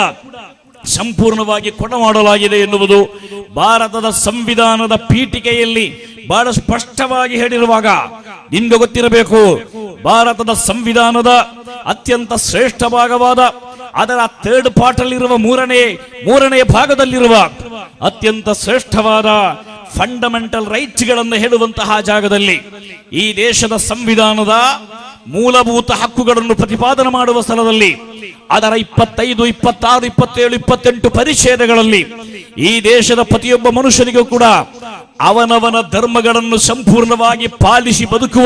ಸಂಪೂರ್ಣವಾಗಿ ಕೊಡಮಾಡಲಾಗಿದೆ ಎನ್ನುವುದು ಭಾರತದ ಸಂವಿಧಾನದ ಪೀಠಿಕೆಯಲ್ಲಿ ಬಹಳ ಸ್ಪಷ್ಟವಾಗಿ ಹೇಳಿರುವಾಗ ನಿಮ್ಗೆ ಗೊತ್ತಿರಬೇಕು ಭಾರತದ ಸಂವಿಧಾನದ ಅತ್ಯಂತ ಶ್ರೇಷ್ಠ ಭಾಗವಾದ ಅದರ ಥರ್ಡ್ ಪಾರ್ಟ್ ಅಲ್ಲಿರುವ ಮೂರನೇ ಮೂರನೇ ಭಾಗದಲ್ಲಿರುವ ಅತ್ಯಂತ ಶ್ರೇಷ್ಠವಾದ ಫಂಡಮೆಂಟಲ್ ರೈಟ್ಸ್ಗಳನ್ನು ಹೇಳುವಂತಹ ಜಾಗದಲ್ಲಿ ಈ ದೇಶದ ಸಂವಿಧಾನದ ಮೂಲಭೂತ ಹಕ್ಕುಗಳನ್ನು ಪ್ರತಿಪಾದನೆ ಮಾಡುವ ಸ್ಥಳದಲ್ಲಿ ಅದರ ಇಪ್ಪತ್ತೈದು ಇಪ್ಪತ್ತಾರು ಇಪ್ಪತ್ತೇಳು ಇಪ್ಪತ್ತೆಂಟು ಪರಿಚ್ಛೇದಗಳಲ್ಲಿ ಈ ದೇಶದ ಪ್ರತಿಯೊಬ್ಬ ಮನುಷ್ಯನಿಗೂ ಕೂಡ ಅವನವನ ಧರ್ಮಗಳನ್ನು ಸಂಪೂರ್ಣವಾಗಿ ಪಾಲಿಸಿ ಬದುಕುವ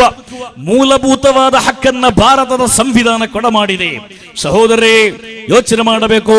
ಮೂಲಭೂತವಾದ ಹಕ್ಕನ್ನ ಭಾರತದ ಸಂವಿಧಾನ ಕೊಡಮಾಡಿದೆ ಸಹೋದರೇ ಯೋಚನೆ ಮಾಡಬೇಕು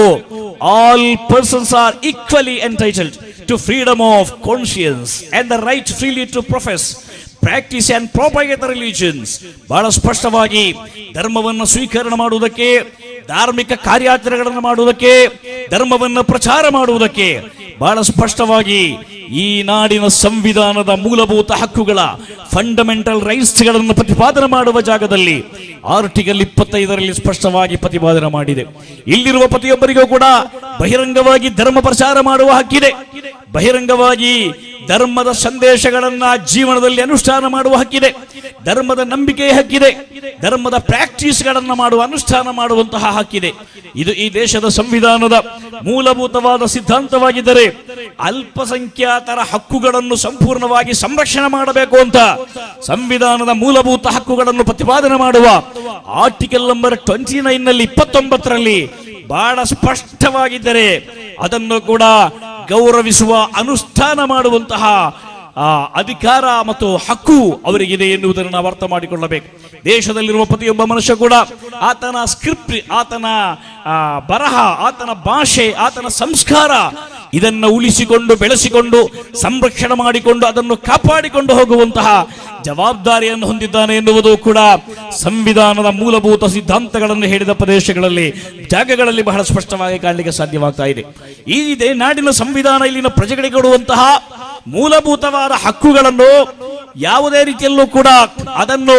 all persons are equally entitled to freedom of conscience and the right freely to profess practise and propagate religions ಬಹಳ ಸ್ಪಷ್ಟವಾಗಿ ಧರ್ಮವನ್ನು ಸ್ವೀಕರಣೆ ಮಾಡುವುದಕ್ಕೆ ಧಾರ್ಮಿಕ ಕಾರ್ಯಾಚರಣೆಗಳನ್ನು ಮಾಡುವುದಕ್ಕೆ ಧರ್ಮವನ್ನು ಪ್ರಚಾರ ಮಾಡುವುದಕ್ಕೆ ಬಹಳ ಸ್ಪಷ್ಟವಾಗಿ ಈ ನಾಡಿನ ಸಂವಿಧಾನದ ಮೂಲಭೂತ ಹಕ್ಕುಗಳ ಫಂಡಮೆಂಟಲ್ ರೈಟ್ಸ್ಗಳನ್ನು ಪ್ರತಿಪಾದನೆ ಮಾಡುವ ಜಾಗದಲ್ಲಿ ಆರ್ಟಿಕಲ್ ಇಪ್ಪತ್ತೈದರಲ್ಲಿ ಸ್ಪಷ್ಟವಾಗಿ ಪ್ರತಿಪಾದನೆ ಮಾಡಿದೆ ಇಲ್ಲಿರುವ ಪ್ರತಿಯೊಬ್ಬರಿಗೂ ಕೂಡ ಬಹಿರಂಗವಾಗಿ ಧರ್ಮ ಪ್ರಚಾರ ಮಾಡುವ ಹಕ್ಕಿದೆ ಬಹಿರಂಗವಾಗಿ ಧರ್ಮದ ಸಂದೇಶಗಳನ್ನ ಜೀವನದಲ್ಲಿ ಅನುಷ್ಠಾನ ಮಾಡುವ ಹಕ್ಕಿದೆ ಧರ್ಮದ ನಂಬಿಕೆಯ ಹಕ್ಕಿದೆ ಧರ್ಮದ ಪ್ರಾಕ್ಟೀಸ್ಗಳನ್ನ ಮಾಡುವ ಅನುಷ್ಠಾನ ಮಾಡುವಂತಹ ಹಕ್ಕಿದೆ ಇದು ಈ ದೇಶದ ಸಂವಿಧಾನದ ಮೂಲಭೂತವಾದ ಸಿದ್ಧಾಂತವಾಗಿದ್ದರೆ ಅಲ್ಪಸಂಖ್ಯಾತರ ಹಕ್ಕುಗಳನ್ನು ಸಂಪೂರ್ಣವಾಗಿ ಸಂರಕ್ಷಣೆ ಮಾಡಬೇಕು ಅಂತ ಸಂವಿಧಾನದ ಮೂಲಭೂತ ಹಕ್ಕುಗಳನ್ನು ಪ್ರತಿಪಾದನೆ ಮಾಡುವ ಆರ್ಟಿಕಲ್ ನಂಬರ್ ಟ್ವೆಂಟಿ ನೈನ್ ನಲ್ಲಿ ಇಪ್ಪತ್ತೊಂಬತ್ತರಲ್ಲಿ ಬಹಳ ಸ್ಪಷ್ಟವಾಗಿದ್ದರೆ ಅದನ್ನು ಕೂಡ ಗೌರವಿಸುವ ಅನುಷ್ಠಾನ ಮಾಡುವಂತಹ ಆ, ಅಧಿಕಾರ ಮತ್ತು ಹಕ್ಕು ಅವರಿಗಿದೆ ಎನ್ನುವುದನ್ನು ನಾವು ಅರ್ಥ ಮಾಡಿಕೊಳ್ಳಬೇಕು ದೇಶದಲ್ಲಿರುವ ಪ್ರತಿಯೊಬ್ಬ ಮನುಷ್ಯ ಕೂಡ ಆತನ ಸ್ಕ್ರಿಪ್ಟ್ ಆತನ ಆ, ಬರಹ ಆತನ ಭಾಷೆ ಆತನ ಸಂಸ್ಕಾರ ಇದನ್ನು ಉಳಿಸಿಕೊಂಡು ಬೆಳೆಸಿಕೊಂಡು ಸಂರಕ್ಷಣೆ ಮಾಡಿಕೊಂಡು ಅದನ್ನು ಕಾಪಾಡಿಕೊಂಡು ಹೋಗುವಂತಹ ಜವಾಬ್ದಾರಿಯನ್ನು ಹೊಂದಿದ್ದಾನೆ ಎನ್ನುವುದು ಕೂಡ ಸಂವಿಧಾನದ ಮೂಲಭೂತ ಸಿದ್ಧಾಂತಗಳನ್ನು ಹೇಳಿದ ಪ್ರದೇಶಗಳಲ್ಲಿ ಜಾಗಗಳಲ್ಲಿ ಬಹಳ ಸ್ಪಷ್ಟವಾಗಿ ಕಾಣಲಿಕ್ಕೆ ಸಾಧ್ಯವಾಗ್ತಾ ಇದೆ ಈ ಇದೇ ನಾಡಿನ ಸಂವಿಧಾನ ಇಲ್ಲಿನ ಪ್ರಜೆಗಳಿಗೆ ಕೊಡುವಂತಹ ಮೂಲಭೂತವಾದ ಹಕ್ಕುಗಳನ್ನು ಯಾವುದೇ ರೀತಿಯಲ್ಲೂ ಕೂಡ ಅದನ್ನು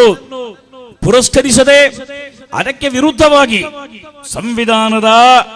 ಪುರಸ್ಕರಿಸದೆ ಅದಕ್ಕೆ ವಿರುದ್ಧವಾಗಿ ಸಂವಿಧಾನದ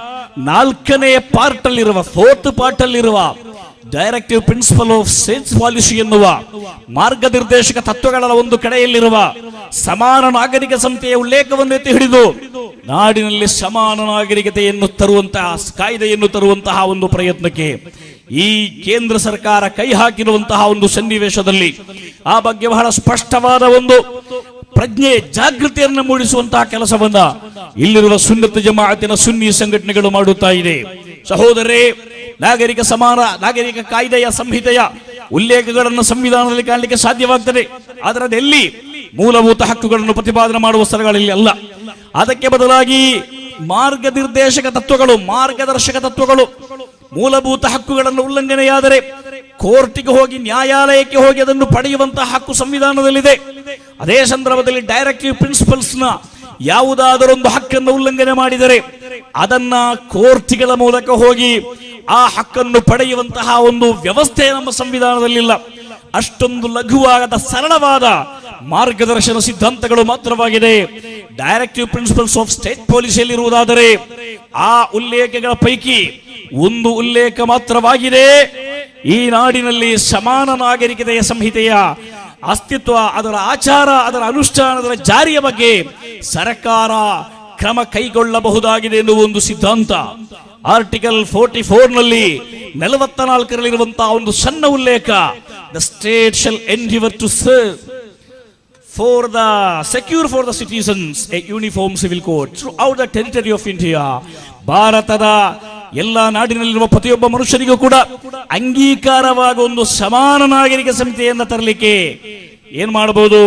ನಾಲ್ಕನೆಯ ಪಾರ್ಟ್ ಅಲ್ಲಿರುವ ಫೋರ್ತ್ ಪಾರ್ಟ್ ಅಲ್ಲಿರುವ directive principle of sales policy ಎನ್ನುವ ಮಾರ್ಗನಿರ್ದೇಶಕ ತತ್ವಗಳ ಒಂದು ಕಡೆಯಲ್ಲಿರುವ ಸಮಾನ ನಾಗರಿಕ ಸಂಸ್ಥೆಯ ಉಲ್ಲೇಖವನ್ನು ಎತ್ತಿ ಹಿಡಿದು ನಾಡಿನಲ್ಲಿ ಸಮಾನ ನಾಗರಿಕತೆಯನ್ನು ತರುವಂತಹ ಕಾಯ್ದೆಯನ್ನು ತರುವಂತಹ ಒಂದು ಪ್ರಯತ್ನಕ್ಕೆ ಈ ಕೇಂದ್ರ ಸರ್ಕಾರ ಕೈ ಹಾಕಿರುವಂತಹ ಒಂದು ಸನ್ನಿವೇಶದಲ್ಲಿ ಆ ಬಗ್ಗೆ ಬಹಳ ಸ್ಪಷ್ಟವಾದ ಒಂದು ಪ್ರಜ್ಞೆ ಜಾಗೃತಿಯನ್ನು ಮೂಡಿಸುವಂತಹ ಕೆಲಸವನ್ನ ಇಲ್ಲಿರುವ ಸುನ್ನತ ಜಮಾಅತಿನ ಸುನ್ನಿ ಸಂಘಟನೆಗಳು ಮಾಡುತ್ತಾ ಇದೆ ಸಹೋದರೇ ನಾಗರಿಕ ಸಮಾನ ನಾಗರಿಕ ಕಾಯ್ದೆಯ ಸಂಹಿತೆಯ ಉಲ್ಲೇಖಗಳನ್ನು ಸಂವಿಧಾನದಲ್ಲಿ ಕಾಣಲಿಕ್ಕೆ ಸಾಧ್ಯವಾಗ್ತದೆ ಆದರೆ ಅದೆಲ್ಲಿ ಮೂಲಭೂತ ಹಕ್ಕುಗಳನ್ನು ಪ್ರತಿಪಾದನೆ ಮಾಡುವ ಸ್ಥಳಗಳಲ್ಲಿ ಅಲ್ಲ ಅದಕ್ಕೆ ಬದಲಾಗಿ ಮಾರ್ಗನಿರ್ದೇಶಕ ತತ್ವಗಳು ಮಾರ್ಗದರ್ಶಕ ತತ್ವಗಳು ಮೂಲಭೂತ ಹಕ್ಕುಗಳನ್ನು ಉಲ್ಲಂಘನೆಯಾದರೆ ಕೋರ್ಟಿಗೆ ಹೋಗಿ ನ್ಯಾಯಾಲಯಕ್ಕೆ ಹೋಗಿ ಅದನ್ನು ಪಡೆಯುವಂತಹ ಹಕ್ಕು ಸಂವಿಧಾನದಲ್ಲಿದೆ ಅದೇ ಸಂದರ್ಭದಲ್ಲಿ ಡೈರೆಕ್ಟಿವ್ ಪ್ರಿನ್ಸಿಪಲ್ಸ್ ನ ಯಾವುದಾದರೊಂದು ಹಕ್ಕನ್ನು ಉಲ್ಲಂಘನೆ ಮಾಡಿದರೆ ಅದನ್ನ ಕೋರ್ಟ್ಗಳ ಮೂಲಕ ಹೋಗಿ ಆ ಹಕ್ಕನ್ನು ಪಡೆಯುವಂತಹ ಒಂದು ವ್ಯವಸ್ಥೆ ನಮ್ಮ ಸಂವಿಧಾನದಲ್ಲಿಲ್ಲ ಅಷ್ಟೊಂದು ಲಘುವಾದ ಸರಳವಾದ ಮಾರ್ಗದರ್ಶನ ಸಿದ್ಧಾಂತಗಳು ಮಾತ್ರವಾಗಿದೆ ಡೈರೆಕ್ಟಿವ್ ಪ್ರಿನ್ಸಿಪಲ್ಸ್ ಆಫ್ ಸ್ಟೇಟ್ ಪಾಲಿಸಿಯಲ್ಲಿರುವುದಾದರೆ ಆ ಉಲ್ಲೇಖಗಳ ಪೈಕಿ ಒಂದು ಉಲ್ಲೇಖ ಮಾತ್ರವಾಗಿದೆ ಈ ನಾಡಿನಲ್ಲಿ ಸಮಾನ ನಾಗರಿಕತೆಯ ಸಂಹಿತೆಯ ಅಸ್ತಿತ್ವ ಅದರ ಆಚಾರ ಅದರ ಅನುಷ್ಠಾನದ ಜಾರಿಯ ಬಗ್ಗೆ ಸರ್ಕಾರ ಕ್ರಮ ಕೈಗೊಳ್ಳಬಹುದಾಗಿದೆ ಎನ್ನುವ ಒಂದು ಸಿದ್ಧಾಂತ ಆರ್ಟಿಕಲ್ ಫೋರ್ಟಿ ಫೋರ್ ನಲ್ಲಿ ನಲವತ್ತ ನಾಲ್ಕರಲ್ಲಿರುವಂತಹ ಒಂದು ಸಣ್ಣ ಉಲ್ಲೇಖ the state shall endeavour to serve for the secure for the citizens a uniform civil code throughout the territory of India ಭಾರತದ ಎಲ್ಲ ನಾಡಿನಲ್ಲಿರುವ ಪ್ರತಿಯೊಬ್ಬ ಮನುಷ್ಯನಿಗೂ ಕೂಡ ಅಂಗೀಕಾರವಾಗ ಒಂದು ಸಮಾನ ನಾಗರಿಕ ಸಂಹಿತೆಯನ್ನು ತರಲಿಕ್ಕೆ ಏನ್ ಮಾಡಬಹುದು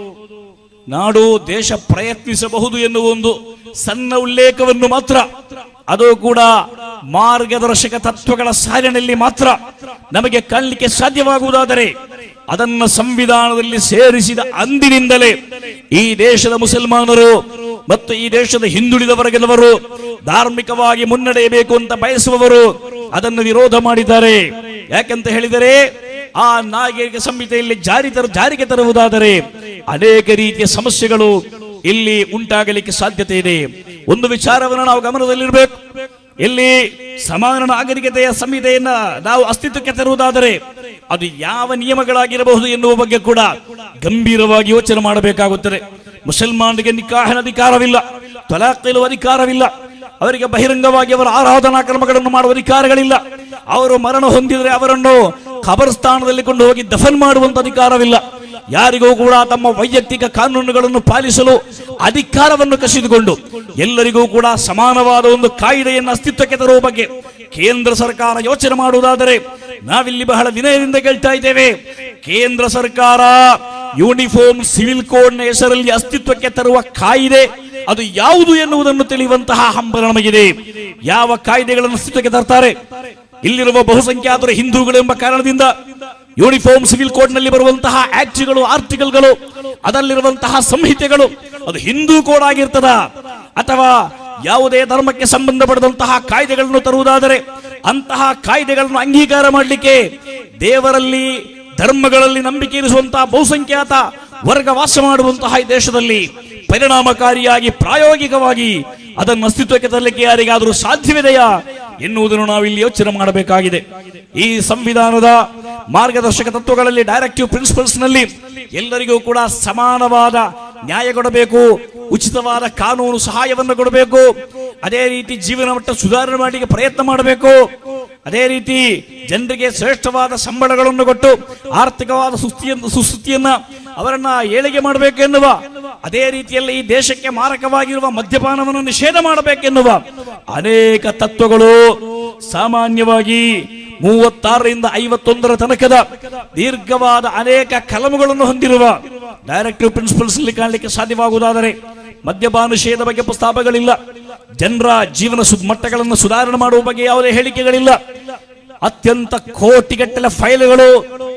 ನಾಡು ದೇಶ ಪ್ರಯತ್ನಿಸಬಹುದು ಎನ್ನುವ ಒಂದು ಸಣ್ಣ ಉಲ್ಲೇಖವನ್ನು ಮಾತ್ರ ಅದು ಕೂಡ ಮಾರ್ಗದರ್ಶಕ ತತ್ವಗಳ ಸಾಲಿನಲ್ಲಿ ಮಾತ್ರ ನಮಗೆ ಕಾಣಲಿಕ್ಕೆ ಸಾಧ್ಯವಾಗುವುದಾದರೆ ಅದನ್ನ ಸಂವಿಧಾನದಲ್ಲಿ ಸೇರಿಸಿದ ಅಂದಿನಿಂದಲೇ ಈ ದೇಶದ ಮುಸಲ್ಮಾನರು ಮತ್ತು ಈ ದೇಶದ ಹಿಂದುಳಿದ ವರ್ಗದವರು ಧಾರ್ಮಿಕವಾಗಿ ಮುನ್ನಡೆಯಬೇಕು ಅಂತ ಬಯಸುವವರು ಅದನ್ನು ವಿರೋಧ ಮಾಡಿದ್ದಾರೆ ಯಾಕಂತ ಹೇಳಿದರೆ ಆ ನಾಗರಿಕ ಸಂಹಿತೆಯಲ್ಲಿ ಜಾರಿ ತರ ಜಾರಿಗೆ ತರುವುದಾದರೆ ಅನೇಕ ರೀತಿಯ ಸಮಸ್ಯೆಗಳು ಇಲ್ಲಿ ಉಂಟಾಗಲಿಕ್ಕೆ ಸಾಧ್ಯತೆ ಇದೆ ಒಂದು ವಿಚಾರವನ್ನು ನಾವು ಗಮನದಲ್ಲಿರಬೇಕು ಇಲ್ಲಿ ಸಮಾನ ನಾಗರಿಕತೆಯ ಸಂಹಿತೆಯನ್ನ ನಾವು ಅಸ್ತಿತ್ವಕ್ಕೆ ತರುವುದಾದರೆ ಅದು ಯಾವ ನಿಯಮಗಳಾಗಿರಬಹುದು ಎನ್ನುವ ಬಗ್ಗೆ ಕೂಡ ಗಂಭೀರವಾಗಿ ಯೋಚನೆ ಮಾಡಬೇಕಾಗುತ್ತದೆ ಮುಸಲ್ಮಾನರಿಗೆ ನಿಕಾಹನ ಅಧಿಕಾರವಿಲ್ಲ ತಲಾಕ್ ಇಲ್ಲುವ ಅಧಿಕಾರವಿಲ್ಲ ಅವರಿಗೆ ಬಹಿರಂಗವಾಗಿ ಅವರ ಆರಾಧನಾ ಕ್ರಮಗಳನ್ನು ಮಾಡುವ ಅಧಿಕಾರಗಳಿಲ್ಲ ಅವರು ಮರಣ ಹೊಂದಿದರೆ ಅವರನ್ನು ಖಬರ್ಸ್ಥಾನದಲ್ಲಿ ಕೊಂಡು ಹೋಗಿ ದಫನ್ ಮಾಡುವಂತ ಅಧಿಕಾರವಿಲ್ಲ ಯಾರಿಗೂ ಕೂಡ ತಮ್ಮ ವೈಯಕ್ತಿಕ ಕಾನೂನುಗಳನ್ನು ಪಾಲಿಸಲು ಅಧಿಕಾರವನ್ನು ಕಸಿದುಕೊಂಡು ಎಲ್ಲರಿಗೂ ಕೂಡ ಸಮಾನವಾದ ಒಂದು ಕಾಯ್ದೆಯನ್ನು ಅಸ್ತಿತ್ವಕ್ಕೆ ತರುವ ಬಗ್ಗೆ ಕೇಂದ್ರ ಸರ್ಕಾರ ಯೋಚನೆ ಮಾಡುವುದಾದರೆ ನಾವಿಲ್ಲಿ ಬಹಳ ವಿನಯದಿಂದ ಕೇಳ್ತಾ ಇದ್ದೇವೆ ಕೇಂದ್ರ ಸರ್ಕಾರ ಯೂನಿಫಾರ್ಮ್ ಸಿವಿಲ್ ಕೋಡ್ ನ ಹೆಸರಲ್ಲಿ ಅಸ್ತಿತ್ವಕ್ಕೆ ತರುವ ಕಾಯ್ದೆ ಅದು ಯಾವುದು ಎನ್ನುವುದನ್ನು ತಿಳಿಯುವಂತಹ ಹಂಬಲ ನಮಗಿದೆ ಯಾವ ಕಾಯ್ದೆಗಳನ್ನು ಅಸ್ತಿತ್ವಕ್ಕೆ ತರ್ತಾರೆ ಇಲ್ಲಿರುವ ಬಹುಸಂಖ್ಯಾತರು ಹಿಂದೂಗಳು ಎಂಬ ಕಾರಣದಿಂದ ಯೂನಿಫಾರ್ಮ್ ಸಿವಿಲ್ ಕೋಡ್ ನಲ್ಲಿ ಬರುವಂತಹ ಆಕ್ಟ್ಗಳು ಆರ್ಟಿಕಲ್ಗಳು ಅದರಲ್ಲಿರುವಂತಹ ಸಂಹಿತೆಗಳು ಅದು ಹಿಂದೂ ಕೋಡ್ ಆಗಿರ್ತದ ಅಥವಾ ಯಾವುದೇ ಧರ್ಮಕ್ಕೆ ಸಂಬಂಧಪಟ್ಟಂತಹ ಕಾಯ್ದೆಗಳನ್ನು ತರುವುದಾದರೆ ಅಂತಹ ಕಾಯ್ದೆಗಳನ್ನು ಅಂಗೀಕಾರ ಮಾಡಲಿಕ್ಕೆ ದೇವರಲ್ಲಿ ಧರ್ಮಗಳಲ್ಲಿ ನಂಬಿಕೆ ಇರಿಸುವಂತಹ ಬಹುಸಂಖ್ಯಾತ ವರ್ಗ ವಾಸ ಮಾಡುವಂತಹ ಈ ದೇಶದಲ್ಲಿ ಪರಿಣಾಮಕಾರಿಯಾಗಿ ಪ್ರಾಯೋಗಿಕವಾಗಿ ಅದನ್ನು ಅಸ್ತಿತ್ವಕ್ಕೆ ತರಲಿಕ್ಕೆ ಯಾರಿಗಾದರೂ ಸಾಧ್ಯವಿದೆಯಾ ಎನ್ನುವುದನ್ನು ನಾವು ಇಲ್ಲಿ ಯೋಚನೆ ಮಾಡಬೇಕಾಗಿದೆ ಈ ಸಂವಿಧಾನದ ಮಾರ್ಗದರ್ಶಕ ತತ್ವಗಳಲ್ಲಿ ಡೈರೆಕ್ಟಿವ್ ಪ್ರಿನ್ಸಿಪಲ್ಸ್ ನಲ್ಲಿ ಎಲ್ಲರಿಗೂ ಕೂಡ ಸಮಾನವಾದ ನ್ಯಾಯ ಕೊಡಬೇಕು ಉಚಿತವಾದ ಕಾನೂನು ಸಹಾಯವನ್ನು ಕೊಡಬೇಕು ಅದೇ ರೀತಿ ಜೀವನ ಮಟ್ಟ ಸುಧಾರಣೆ ಮಾಡಲಿಕ್ಕೆ ಪ್ರಯತ್ನ ಮಾಡಬೇಕು ಅದೇ ರೀತಿ ಜನರಿಗೆ ಶ್ರೇಷ್ಠವಾದ ಸಂಬಳಗಳನ್ನು ಕೊಟ್ಟು ಆರ್ಥಿಕವಾದ ಸುಸ್ಥಿಯನ್ನು ಸುಸ್ಥಿತಿಯನ್ನ ಅವರನ್ನ ಏಳಿಗೆ ಮಾಡಬೇಕು ಎನ್ನುವ ಅದೇ ರೀತಿಯಲ್ಲಿ ಈ ದೇಶಕ್ಕೆ ಮಾರಕವಾಗಿರುವ ಮದ್ಯಪಾನವನ್ನು ನಿಷೇಧ ಮಾಡಬೇಕೆನ್ನುವ ಅನೇಕ ತತ್ವಗಳು ಸಾಮಾನ್ಯವಾಗಿ ಮೂವತ್ತಾರರಿಂದ ಐವತ್ತೊಂದರ ತನಕದ ದೀರ್ಘವಾದ ಅನೇಕ ಕಲಮುಗಳನ್ನು ಹೊಂದಿರುವ ಡೈರೆಕ್ಟಿವ್ ಪ್ರಿನ್ಸಿಪಲ್ಸ್ ಅಲ್ಲಿ ಕಾಣಲಿಕ್ಕೆ ಸಾಧ್ಯವಾಗುವುದಾದರೆ ಮದ್ಯಪಾನ ನಿಷೇಧ ಬಗ್ಗೆ ಪ್ರಸ್ತಾಪಗಳಿಲ್ಲ ಜನರ ಜೀವನ ಸು ಮಟ್ಟಗಳನ್ನು ಸುಧಾರಣೆ ಮಾಡುವ ಬಗ್ಗೆ ಯಾವುದೇ ಹೇಳಿಕೆಗಳಿಲ್ಲ ಅತ್ಯಂತ ಕೋಟಿಗಟ್ಟಲೆ ಫೈಲ್ಗಳು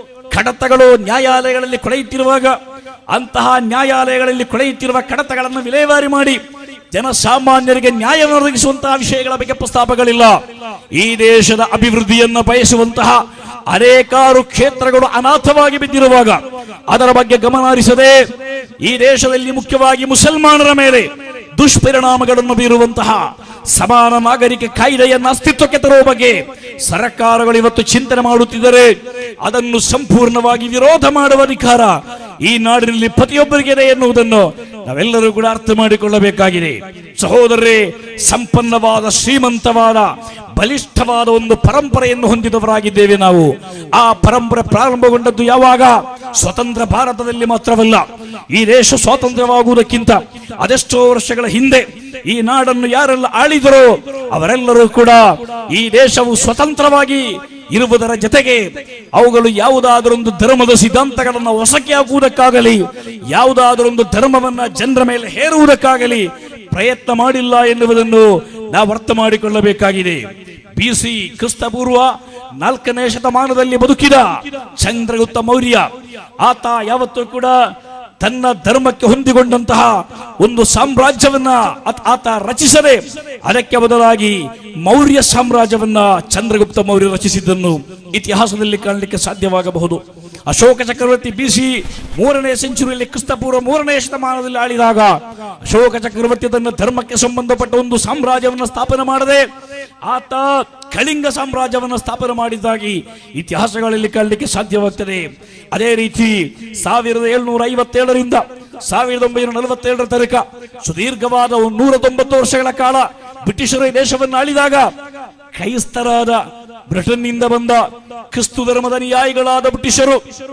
ಕಡತಗಳು ನ್ಯಾಯಾಲಯಗಳಲ್ಲಿ ಕೊಳೆಯುತ್ತಿರುವಾಗ ಅಂತಹ ನ್ಯಾಯಾಲಯಗಳಲ್ಲಿ ಕೊಳೆಯುತ್ತಿರುವ ಕಡತಗಳನ್ನು ವಿಲೇವಾರಿ ಮಾಡಿ ಜನಸಾಮಾನ್ಯರಿಗೆ ನ್ಯಾಯ ಒದಗಿಸುವಂತಹ ವಿಷಯಗಳ ಬಗ್ಗೆ ಪ್ರಸ್ತಾಪಗಳಿಲ್ಲ ಈ ದೇಶದ ಅಭಿವೃದ್ಧಿಯನ್ನು ಬಯಸುವಂತಹ ಅನೇಕಾರು ಕ್ಷೇತ್ರಗಳು ಅನಾಥವಾಗಿ ಬಿದ್ದಿರುವಾಗ ಅದರ ಬಗ್ಗೆ ಗಮನ ಹರಿಸದೆ ಈ ದೇಶದಲ್ಲಿ ಮುಖ್ಯವಾಗಿ ಮುಸಲ್ಮಾನರ ಮೇಲೆ ದುಷ್ಪರಿಣಾಮಗಳನ್ನು ಬೀರುವಂತಹ ಸಮಾನ ನಾಗರಿಕ ಕಾಯ್ದೆಯನ್ನು ಅಸ್ತಿತ್ವಕ್ಕೆ ತರುವ ಬಗ್ಗೆ ಸರ್ಕಾರಗಳು ಇವತ್ತು ಚಿಂತನೆ ಮಾಡುತ್ತಿದ್ದರೆ ಅದನ್ನು ಸಂಪೂರ್ಣವಾಗಿ ವಿರೋಧ ಮಾಡುವ ಅಧಿಕಾರ ಈ ನಾಡಿನಲ್ಲಿ ಪ್ರತಿಯೊಬ್ಬರಿಗಿದೆ ಎನ್ನುವುದನ್ನು ನಾವೆಲ್ಲರೂ ಕೂಡ ಅರ್ಥ ಮಾಡಿಕೊಳ್ಳಬೇಕಾಗಿದೆ ಸಹೋದರರೇ ಸಂಪನ್ನವಾದ ಶ್ರೀಮಂತವಾದ ಬಲಿಷ್ಠವಾದ ಒಂದು ಪರಂಪರೆಯನ್ನು ಹೊಂದಿದವರಾಗಿದ್ದೇವೆ ನಾವು ಆ ಪರಂಪರೆ ಪ್ರಾರಂಭಗೊಂಡದ್ದು ಯಾವಾಗ ಸ್ವತಂತ್ರ ಭಾರತದಲ್ಲಿ ಮಾತ್ರವಲ್ಲ ಈ ದೇಶ ಸ್ವಾತಂತ್ರ್ಯವಾಗುವುದಕ್ಕಿಂತ ಅದೆಷ್ಟೋ ವರ್ಷಗಳ ಹಿಂದೆ ಈ ನಾಡನ್ನು ಯಾರೆಲ್ಲ ಆಳಿದರೋ ಅವರೆಲ್ಲರೂ ಕೂಡ ಈ ದೇಶವು ಸ್ವತಂತ್ರವಾಗಿ ಇರುವುದರ ಜೊತೆಗೆ ಅವುಗಳು ಯಾವುದಾದರೊಂದು ಧರ್ಮದ ಸಿದ್ಧಾಂತಗಳನ್ನು ಹೊಸಕ್ಕೆ ಹಾಕುವುದಕ್ಕಾಗಲಿ ಯಾವುದಾದರೊಂದು ಧರ್ಮವನ್ನ ಜನರ ಮೇಲೆ ಹೇರುವುದಕ್ಕಾಗಲಿ ಪ್ರಯತ್ನ ಮಾಡಿಲ್ಲ ಎನ್ನುವುದನ್ನು ನಾವು ಅರ್ಥ ಮಾಡಿಕೊಳ್ಳಬೇಕಾಗಿದೆ ಬಿಸಿ ಕ್ರಿಸ್ತಪೂರ್ವ ನಾಲ್ಕನೇ ಶತಮಾನದಲ್ಲಿ ಬದುಕಿದ ಚಂದ್ರಗುಪ್ತ ಮೌರ್ಯ ಆತ ಯಾವತ್ತೂ ಕೂಡ ತನ್ನ ಧರ್ಮಕ್ಕೆ ಹೊಂದಿಕೊಂಡಂತಹ ಒಂದು ಸಾಮ್ರಾಜ್ಯವನ್ನ ಆತ- ಆತ ರಚಿಸದೆ ಅದಕ್ಕೆ ಬದಲಾಗಿ ಮೌರ್ಯ ಸಾಮ್ರಾಜ್ಯವನ್ನ ಚಂದ್ರಗುಪ್ತ ಮೌರ್ಯ ರಚಿಸಿದ್ದನ್ನು ಇತಿಹಾಸದಲ್ಲಿ ಕಾಣಲಿಕ್ಕೆ ಸಾಧ್ಯವಾಗಬಹುದು ಅಶೋಕ ಚಕ್ರವರ್ತಿ ಬಿಸಿ ಮೂರನೇ ಸೆಂಚುರಿಯಲ್ಲಿ ಕ್ರಿಸ್ತಪೂರ್ವ ಮೂರನೇ ಶತಮಾನದಲ್ಲಿ ಆಳಿದಾಗ ಅಶೋಕ ಚಕ್ರವರ್ತಿ ತನ್ನ ಧರ್ಮಕ್ಕೆ ಸಂಬಂಧಪಟ್ಟ ಒಂದು ಸಾಮ್ರಾಜ್ಯವನ್ನು ಸ್ಥಾಪನೆ ಮಾಡದೆ ಆತ ಕಳಿಂಗ ಸಾಮ್ರಾಜ್ಯವನ್ನು ಸ್ಥಾಪನೆ ಮಾಡಿದ್ದಾಗಿ ಇತಿಹಾಸಗಳಲ್ಲಿ ಕಾಣಲಿಕ್ಕೆ ಸಾಧ್ಯವಾಗ್ತದೆ ಅದೇ ರೀತಿ ಸಾವಿರದ ಏಳ್ನೂರ ಐವತ್ತೇಳರಿಂದ ಸಾವಿರದ ಒಂಬೈನೂರ ನಲವತ್ತೇಳರ ತನಕ ಸುದೀರ್ಘವಾದ ಒಂದು ನೂರ ತೊಂಬತ್ತು ವರ್ಷಗಳ ಕಾಲ ಬ್ರಿಟಿಷರು ಈ ದೇಶವನ್ನು ಆಳಿದಾಗ ಕ್ರೈಸ್ತರಾದ ಬ್ರಿಟನ್ನಿಂದ ಬಂದ ಕ್ರಿಸ್ತು ಧರ್ಮದ ಅನುಯಾಯಿಗಳಾದ ಬ್ರಿಟಿಷರು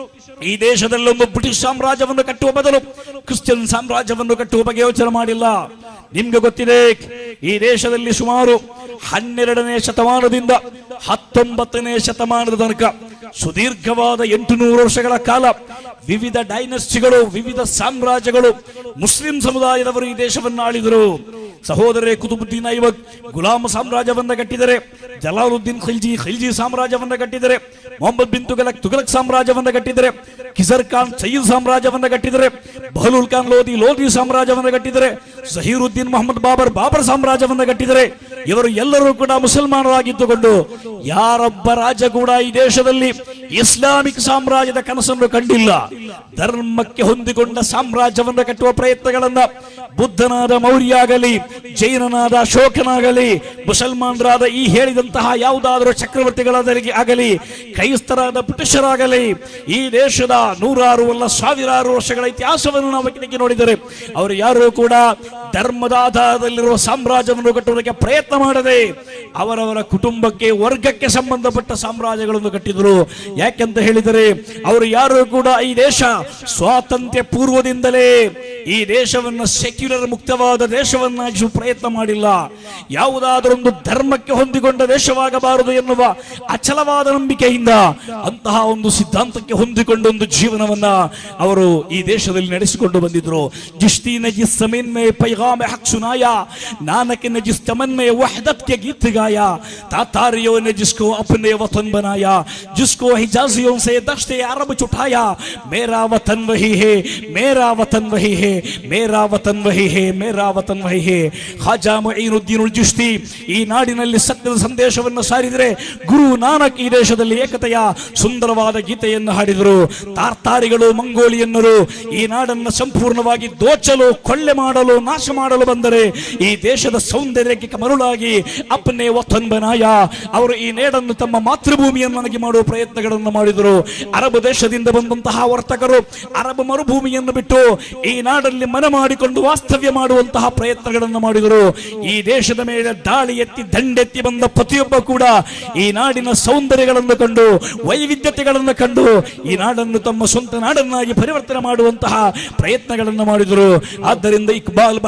ಈ ದೇಶದಲ್ಲಿ ಒಂದು ಬ್ರಿಟಿಷ್ ಸಾಮ್ರಾಜ್ಯವನ್ನು ಕಟ್ಟುವ ಬದಲು ಕ್ರಿಶ್ಚಿಯನ್ ಸಾಮ್ರಾಜ್ಯವನ್ನು ಕಟ್ಟುವ ಬಗ್ಗೆ ಯೋಚನೆ ಮಾಡಿಲ್ಲ ನಿಮ್ಗೆ ಗೊತ್ತಿದೆ ಈ ದೇಶದಲ್ಲಿ ಸುಮಾರು ಹನ್ನೆರಡನೇ ಶತಮಾನದಿಂದ ಹತ್ತೊಂಬತ್ತನೇ ಶತಮಾನದ ತನಕ ಸುದೀರ್ಘವಾದ ಎಂಟು ನೂರು ವರ್ಷಗಳ ಕಾಲ ವಿವಿಧ ಡೈನಸ್ಟಿಗಳು ವಿವಿಧ ಸಾಮ್ರಾಜ್ಯಗಳು ಮುಸ್ಲಿಂ ಸಮುದಾಯದವರು ಈ ದೇಶವನ್ನು ಆಳಿದರು ಸಹೋದರರೇ ಕುತುಬುದ್ದೀನ್ ಐಬಕ್ ಗುಲಾಮ ಸಾಮ್ರಾಜ್ಯವನ್ನ ಕಟ್ಟಿದರೆ ಜಲಾಲುದ್ದೀನ್ ಖಿಲ್ಜಿ ಖಿಲ್ಜಿ ಸಾಮ್ರಾಜ್ಯವನ್ನ ಕಟ್ಟಿದರೆ ಮೊಹಮ್ಮದ್ ಬಿನ್ ತುಗಲಕ್ ತುಗಲಕ್ ಸಾಮ್ರಾಜ್ಯವನ್ನ ಕಟ್ಟಿದರೆ ಕಿಸರ್ ಖಾನ್ ಸಯ್ಯದ್ ಸಾಮ್ರಾಜ್ಯವನ್ನ ಕಟ್ಟಿದರೆ ಬಹಲೂಲ್ ಖಾನ್ ಲೋಧಿ ಲೋಧಿ ಸಾಮ್ರಾಜ್ಯವನ್ನ ಕಟ್ಟಿದರೆ ಜಹೀರುದ್ದೀನ್ ಮೊಹಮ್ಮದ್ ಬಾಬರ್ ಬಾಬರ್ ಸಾಮ್ರಾಜ್ಯವನ್ನ ಕಟ್ಟಿದರೆ ಇವರು ಎಲ್ಲರೂ ಕೂಡ ಮುಸಲ್ಮಾನರಾಗಿದ್ದುಕೊಂಡು ಯಾರೊಬ್ಬ ರಾಜ ಕೂಡ ಈ ದೇಶದಲ್ಲಿ ಇಸ್ಲಾಮಿಕ್ ಸಾಮ್ರಾಜ್ಯದ ಕನಸನ್ನು ಕಂಡಿಲ್ಲ ಧರ್ಮಕ್ಕೆ ಹೊಂದಿಕೊಂಡ ಸಾಮ್ರಾಜ್ಯವನ್ನು ಕಟ್ಟುವ ಪ್ರಯತ್ನಗಳನ್ನ ಬುದ್ಧನಾದ ಮೌರ್ಯ ಆಗಲಿ ಜೈನನಾದ ಅಶೋಕನಾಗಲಿ ಮುಸಲ್ಮಾನರಾದ ಈ ಹೇಳಿದಂತಹ ಯಾವುದಾದರೂ ಚಕ್ರವರ್ತಿಗಳಾದರಿಗೆ ಆಗಲಿ ಕ್ರೈಸ್ತರಾದ ಬ್ರಿಟಿಷರಾಗಲಿ ಈ ದೇಶದ ನೂರಾರು ಅಲ್ಲ ಸಾವಿರಾರು ವರ್ಷಗಳ ಇತಿಹಾಸವನ್ನು ನಾವು ಬೆಳಕಿಗೆ ನೋಡಿದರೆ ಅವರು ಯಾರು ಕೂಡ ಧರ್ಮದ ಆಧಾರದಲ್ಲಿರುವ ಸಾಮ್ರಾಜ್ಯವನ್ನು ಕಟ್ಟುವುದಕ್ಕೆ ಪ್ರಯತ್ನ ಮಾಡದೆ ಅವರವರ ಕುಟುಂಬಕ್ಕೆ ವರ್ಗಕ್ಕೆ ಸಂಬಂಧಪಟ್ಟ ಸಾಮ್ರಾಜ್ಯಗಳನ್ನು ಕಟ್ಟಿದರು ಯಾಕೆಂತ ಹೇಳಿದರೆ ಅವರು ಯಾರು ಕೂಡ ಈ ದೇಶ ಸ್ವಾತಂತ್ರ್ಯ ಪೂರ್ವದಿಂದಲೇ ಈ ದೇಶವನ್ನು ಸೆಕ್ಯುಲರ್ ಮುಕ್ತವಾದ ದೇಶವನ್ನಾಗಿಸುವ ಪ್ರಯತ್ನ ಮಾಡಿಲ್ಲ ಯಾವುದಾದರೊಂದು ಧರ್ಮಕ್ಕೆ ಹೊಂದಿಕೊಂಡ ದೇಶವಾಗಬಾರದು ಎನ್ನುವ ಅಚಲವಾದ ನಂಬಿಕೆಯಿಂದ ಅಂತಹ ಒಂದು ಸಿದ್ಧಾಂತಕ್ಕೆ ಹೊಂದಿಕೊಂಡ ಒಂದು ಜೀವನವನ್ನ ಅವರು ಈ ದೇಶದಲ್ಲಿ ನಡೆಸಿಕೊಂಡು ಬಂದಿದ್ರು जिश्ती ने जिस जमीन में पैगाम हक सुनाया नानक ने जिस चमन में वहदत के गीत गाया तातारियों ने जिसको अपने वतन बनाया जिसको हिजाजियों से दश्ते अरब छुटाया मेरा वतन वही है मेरा वतन वही है मेरा वतन वही है मेरा वतन वही है ಖಾಜಾ ಮೊಯಿನುದ್ದೀನ್ ಉಲ್ ಜುಷ್ತಿ ಈ ನಾಡಿನಲ್ಲಿ ಸತ್ಯದ ಸಂದೇಶವನ್ನು ಸಾರಿದರೆ ಗುರು ನಾನಕ್ ಈ ದೇಶದಲ್ಲಿ ಏಕತೆಯ ಸುಂದರವಾದ ಗೀತೆಯನ್ನು ಹಾಡಿದರು ತಾರ್ತಾರಿಗಳು ಮಂಗೋಲಿಯನ್ನರು ಈ ನಾಡನ್ನು ಸಂಪೂರ್ಣವಾಗಿ ದೋಚಲು ಕೊಳ್ಳೆ ಮಾಡಲು ನಾಶ ಮಾಡಲು ಬಂದರೆ ಈ ದೇಶದ ಸೌಂದರ್ಯಕ್ಕೆ ಮರುಳಾಗಿ ಅಪ್ಪನೇ ವತನ್ ಬನಾಯ ಅವರು ಈ ನೇಡನ್ನು ತಮ್ಮ ಮಾತೃಭೂಮಿಯನ್ನಾಗಿ ಮಾಡುವ ಪ್ರಯತ್ನಗಳನ್ನು ಮಾಡಿದರು ಅರಬ್ ದೇಶದಿಂದ ಬಂದಂತಹ ವರ್ತಕರು ಅರಬ್ ಮರುಭೂಮಿಯನ್ನು ಬಿಟ್ಟು ಈ ನಾಡಲ್ಲಿ ಮನ ಮಾಡಿಕೊಂಡು ವಾಸ್ತವ್ಯ ಮಾಡುವಂತಹ ಪ್ರಯತ್ನಗಳನ್ನು ಮಾಡಿದರು ಈ ದೇಶದ ಮೇಲೆ ದಾಳಿ ಎತ್ತಿ ದಂಡೆತ್ತಿ ಬಂದ ಪ್ರತಿಯೊಬ್ಬ ಕೂಡ ಈ ನಾಡಿನ ಸೌಂದರ್ಯಗಳನ್ನು ಕಂಡು ವೈವಿಧ್ಯತೆಗಳನ್ನು ಕಂಡು ಈ ನಾಡನ್ನು ತಮ್ಮ ಸ್ವಂತ ನಾಡನ್ನಾಗಿ ಪರಿವರ್ತನೆ ಮಾಡುವಂತಹ ಪ್ರಯತ್ನಗಳನ್ನು ಮಾಡಿದರು ಆದ್ದರಿಂದ ಇಕ್ಬಾಲ್ ಬಹಳ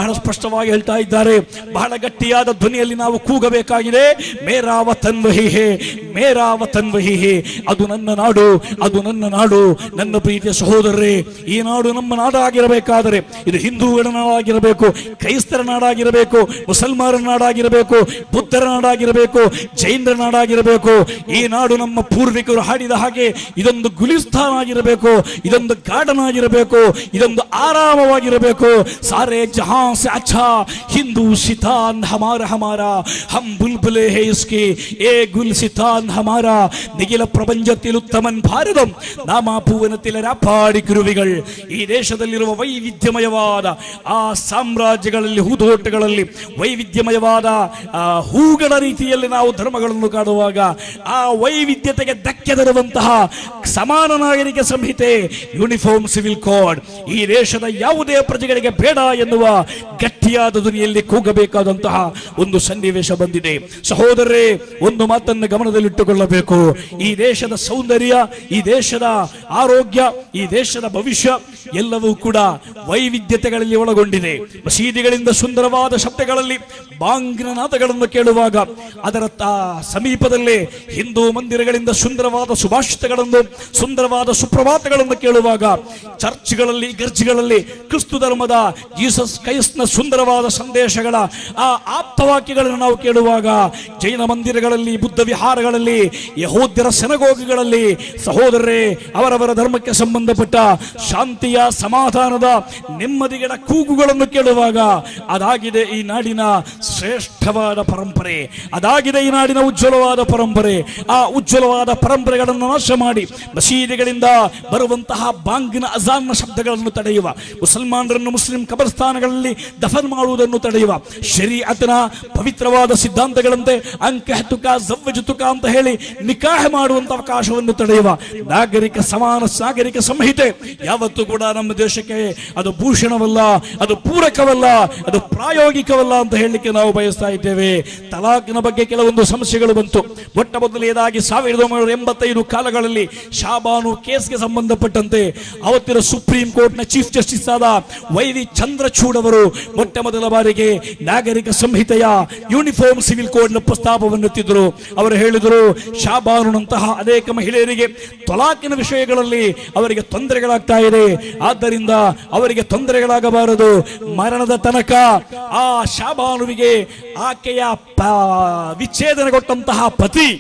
ಬಹಳ ಸ್ಪಷ್ಟವಾಗಿ ಹೇಳ್ತಾ ಇದ್ದಾರೆ ಬಹಳ ಗಟ್ಟಿಯಾದ ಧ್ವನಿಯಲ್ಲಿ ನಾವು ಕೂಗಬೇಕಾಗಿದೆ ಮೇರಾವ ತನ್ವಹಿ ಹೇ ಮೇರಾವ ತನ್ವಹಿ ಹೇ ಅದು ನನ್ನ ನಾಡು ಅದು ನನ್ನ ನಾಡು ನನ್ನ ಪ್ರೀತಿಯ ಸಹೋದರರೇ ಈ ನಾಡು ನಮ್ಮ ನಾಡಾಗಿರಬೇಕಾದರೆ ಇದು ಹಿಂದೂಗಳ ನಾಡಾಗಿರಬೇಕು ಕ್ರೈಸ್ತರ ನಾಡಾಗಿರಬೇಕು ಮುಸಲ್ಮಾನರ ನಾಡಾಗಿರಬೇಕು ಬುದ್ಧರ ನಾಡಾಗಿರಬೇಕು ಜೈನರ ನಾಡಾಗಿರಬೇಕು ಈ ನಾಡು ನಮ್ಮ ಪೂರ್ವಿಕರು ಹಾಡಿದ ಹಾಗೆ ಇದೊಂದು ಗುಲಿಸ್ತಾನ್ ಆಗಿರಬೇಕು ಇದೊಂದು ಗಾರ್ಡನ್ ಆಗಿರಬೇಕು ಇದೊಂದು ಆರಾಮವಾಗಿರಬೇಕು ಸಾರೆ ಜಹಾಂ से अच्छा हिंदुस्तान हमारा हमारा हम बुलबुले है इसके ए गुलसितान हमारा നിഖില പ്രപഞ്ചത്തിൽ ഉത്തമൻ ഭാരതം നാം ആ ഭുവനത്തിലെ രാപ്പാടി കുരുവികൾ ಈ ದೇಶದಲ್ಲಿರುವ ವೈವಿಧ್ಯಮಯವಾದ ಆ ಸಾಮ್ರಾಜ್ಯಗಳಲ್ಲಿ ಹೂದೋಟಗಳಲ್ಲಿ ವೈವಿಧ್ಯಮಯವಾದ ಆ ಹೂಗಳ ರೀತಿಯಲ್ಲಿ ನಾವು ಧರ್ಮಗಳನ್ನು ಕಾಣುವಾಗ ಆ ವೈವಿಧ್ಯತೆಗೆ ಧಕ್ಕೆ ತರುವಂತಹ ಸಮಾನ ನಾಗರಿಕ ಸಂಹಿತೆ ಯೂನಿಫಾರ್ಮ್ ಸಿವಿಲ್ ಕೋಡ್ ಈ ದೇಶದ ಯಾವುದೇ ಪ್ರಜೆಗಳಿಗೆ ಬೇಡ ಎನ್ನುವ ಗಟ್ಟಿಯಾದ ಧ್ವನಿಯಲ್ಲಿ ಕೂಗಬೇಕಾದಂತಹ ಒಂದು ಸನ್ನಿವೇಶ ಬಂದಿದೆ ಸಹೋದರರೇ ಒಂದು ಮಾತನ್ನು ಗಮನದಲ್ಲಿಟ್ಟುಕೊಳ್ಳಬೇಕು ಈ ದೇಶದ ಸೌಂದರ್ಯ ಈ ದೇಶದ ಆರೋಗ್ಯ ಈ ದೇಶದ ಭವಿಷ್ಯ ಎಲ್ಲವೂ ಕೂಡ ವೈವಿಧ್ಯತೆಗಳಲ್ಲಿ ಒಳಗೊಂಡಿದೆ ಮಸೀದಿಗಳಿಂದ ಸುಂದರವಾದ ಶಬ್ದಗಳಲ್ಲಿ ಬಾಂಗಿನ ನಾದಗಳನ್ನು ಕೇಳುವಾಗ ಅದರ ತಾ- ಸಮೀಪದಲ್ಲೇ ಹಿಂದೂ ಮಂದಿರಗಳಿಂದ ಸುಂದರವಾದ ಸುಭಾಷಿತಗಳನ್ನು ಸುಂದರವಾದ ಸುಪ್ರಭಾತಗಳನ್ನು ಕೇಳುವಾಗ ಚರ್ಚ್ಗಳಲ್ಲಿ ಗರ್ಜ್ಗಳಲ್ಲಿ ಕ್ರಿಸ್ತು ಧರ್ಮದ ಜೀಸಸ್ ಕ್ರೈಸ್ಟ್ನ ಸುಂದರವಾದ ಸಂದೇಶಗಳ ಆ ಆಪ್ತವಾಕ್ಯಗಳನ್ನು ನಾವು ಕೇಳುವಾಗ ಜೈನ ಮಂದಿರಗಳಲ್ಲಿ ಬುದ್ಧ ವಿಹಾರಗಳಲ್ಲಿ ಯಹೋದ್ಯರ ಸೆನಗೋಗಿಗಳಲ್ಲಿ ಸಹೋದರರೇ ಅವರವರ ಧರ್ಮಕ್ಕೆ ಸಂಬಂಧಪಟ್ಟ ಶಾಂತಿಯ ಸಮಾಧಾನದ ನೆಮ್ಮದಿಗಳ ಕೂಗುಗಳನ್ನು ಕೇಳುವಾಗ ಅದಾಗಿದೆ ಈ ನಾಡಿನ ಶ್ರೇಷ್ಠವಾದ ಪರಂಪರೆ ಅದಾಗಿದೆ ಈ ನಾಡಿನ ಉಜ್ವಲವಾದ ಪರಂಪರೆ ಆ ಉಜ್ವಲವಾದ ಪರಂಪರೆಗಳನ್ನು ನಾಶ ಮಾಡಿ ಮಸೀದಿಗಳಿಂದ ಬರುವಂತಹ ಬಾಂಗಿನ ಅಜಾನ್ನ ಶಬ್ದಗಳನ್ನು ತಡೆಯುವ ಮುಸಲ್ಮಾನರನ್ನು ಮುಸ್ಲಿಂ ಕಬರ್ಸ್ಥಾನಗಳಲ್ಲಿ ದಫನ್ ಮಾಡುವುದನ್ನು ತಡೆಯುವ ಶರೀಅತನ ಪವಿತ್ರವಾದ ಸಿದ್ಧಾಂತಗಳಂತೆ ಅಂಕೆ ಹತ್ತುಕ ಜವ್ವಜುತುಕ ಅಂತ ಹೇಳಿ ನಿಕಾಹ ಮಾಡುವಂತ ಅವಕಾಶವನ್ನು ತಡೆಯುವ ನಾಗರಿಕ ಸಮಾನ ನಾಗರಿಕ ಸಂಹಿತೆ ಯಾವತ್ತೂ ಕೂಡ ನಮ್ಮ ದೇಶಕ್ಕೆ ಅದು ಭೂಷಣವಲ್ಲ ಅದು ಪೂರಕವಲ್ಲ ಅದು ಪ್ರಾಯೋಗಿಕವಲ್ಲ ಅಂತ ಹೇಳಲಿಕ್ಕೆ ನಾವು ಬಯಸ್ತಾ ಇದ್ದೇವೆ ತಲಾಕಿನ ಬಗ್ಗೆ ಕೆಲವೊಂದು ಸಮಸ್ಯೆಗಳು ಬಂತು ಮೊಟ್ಟ ಮೊದಲನೇದಾಗಿ ಸಾವಿರದ ಒಂಬೈನೂರ ಎಂಬತ್ತೈದು ಕಾಲಗಳಲ್ಲಿ ಶಾಬಾನು ಕೇಸ್ಗೆ ಸಂಬಂಧಪಟ್ಟಂತೆ ಅವತ್ತಿನ ಸುಪ್ರೀಂ ಕೋರ್ಟ್ನ ಚೀಫ್ ಜಸ್ಟಿಸ್ ಆದ ವೈ ವಿ ಚಂದ್ರಚೂಡ್ ಅವರು ಮೊಟ್ಟ ಮೊದಲ ಬಾರಿಗೆ ನಾಗರಿಕ ಸಂಹಿತೆಯ ಯೂನಿಫಾರ್ಮ್ ಸಿವಿಲ್ ಕೋಡ್ ನ ಪ್ರಸ್ತಾಪವನ್ನು ಎತ್ತಿದ್ರು ಅವರು ಹೇಳಿದರು ಶಾಬಾನುನಂತಹ ಅನೇಕ ಮಹಿಳೆಯರಿಗೆ ತೊಲಾಕಿನ ವಿಷಯಗಳಲ್ಲಿ ಅವರಿಗೆ ತೊಂದರೆಗಳಾಗ್ತಾ ಇದೆ ಆದ್ದರಿಂದ ಅವರಿಗೆ ತೊಂದರೆಗಳಾಗಬಾರದು ಮರಣದ ತನಕ ಆ ಶಾಬಾನುವಿಗೆ ಆಕೆಯ ಪ- ವಿಚ್ಛೇದನಗೊಟ್ಟಂತಹ ಪತಿ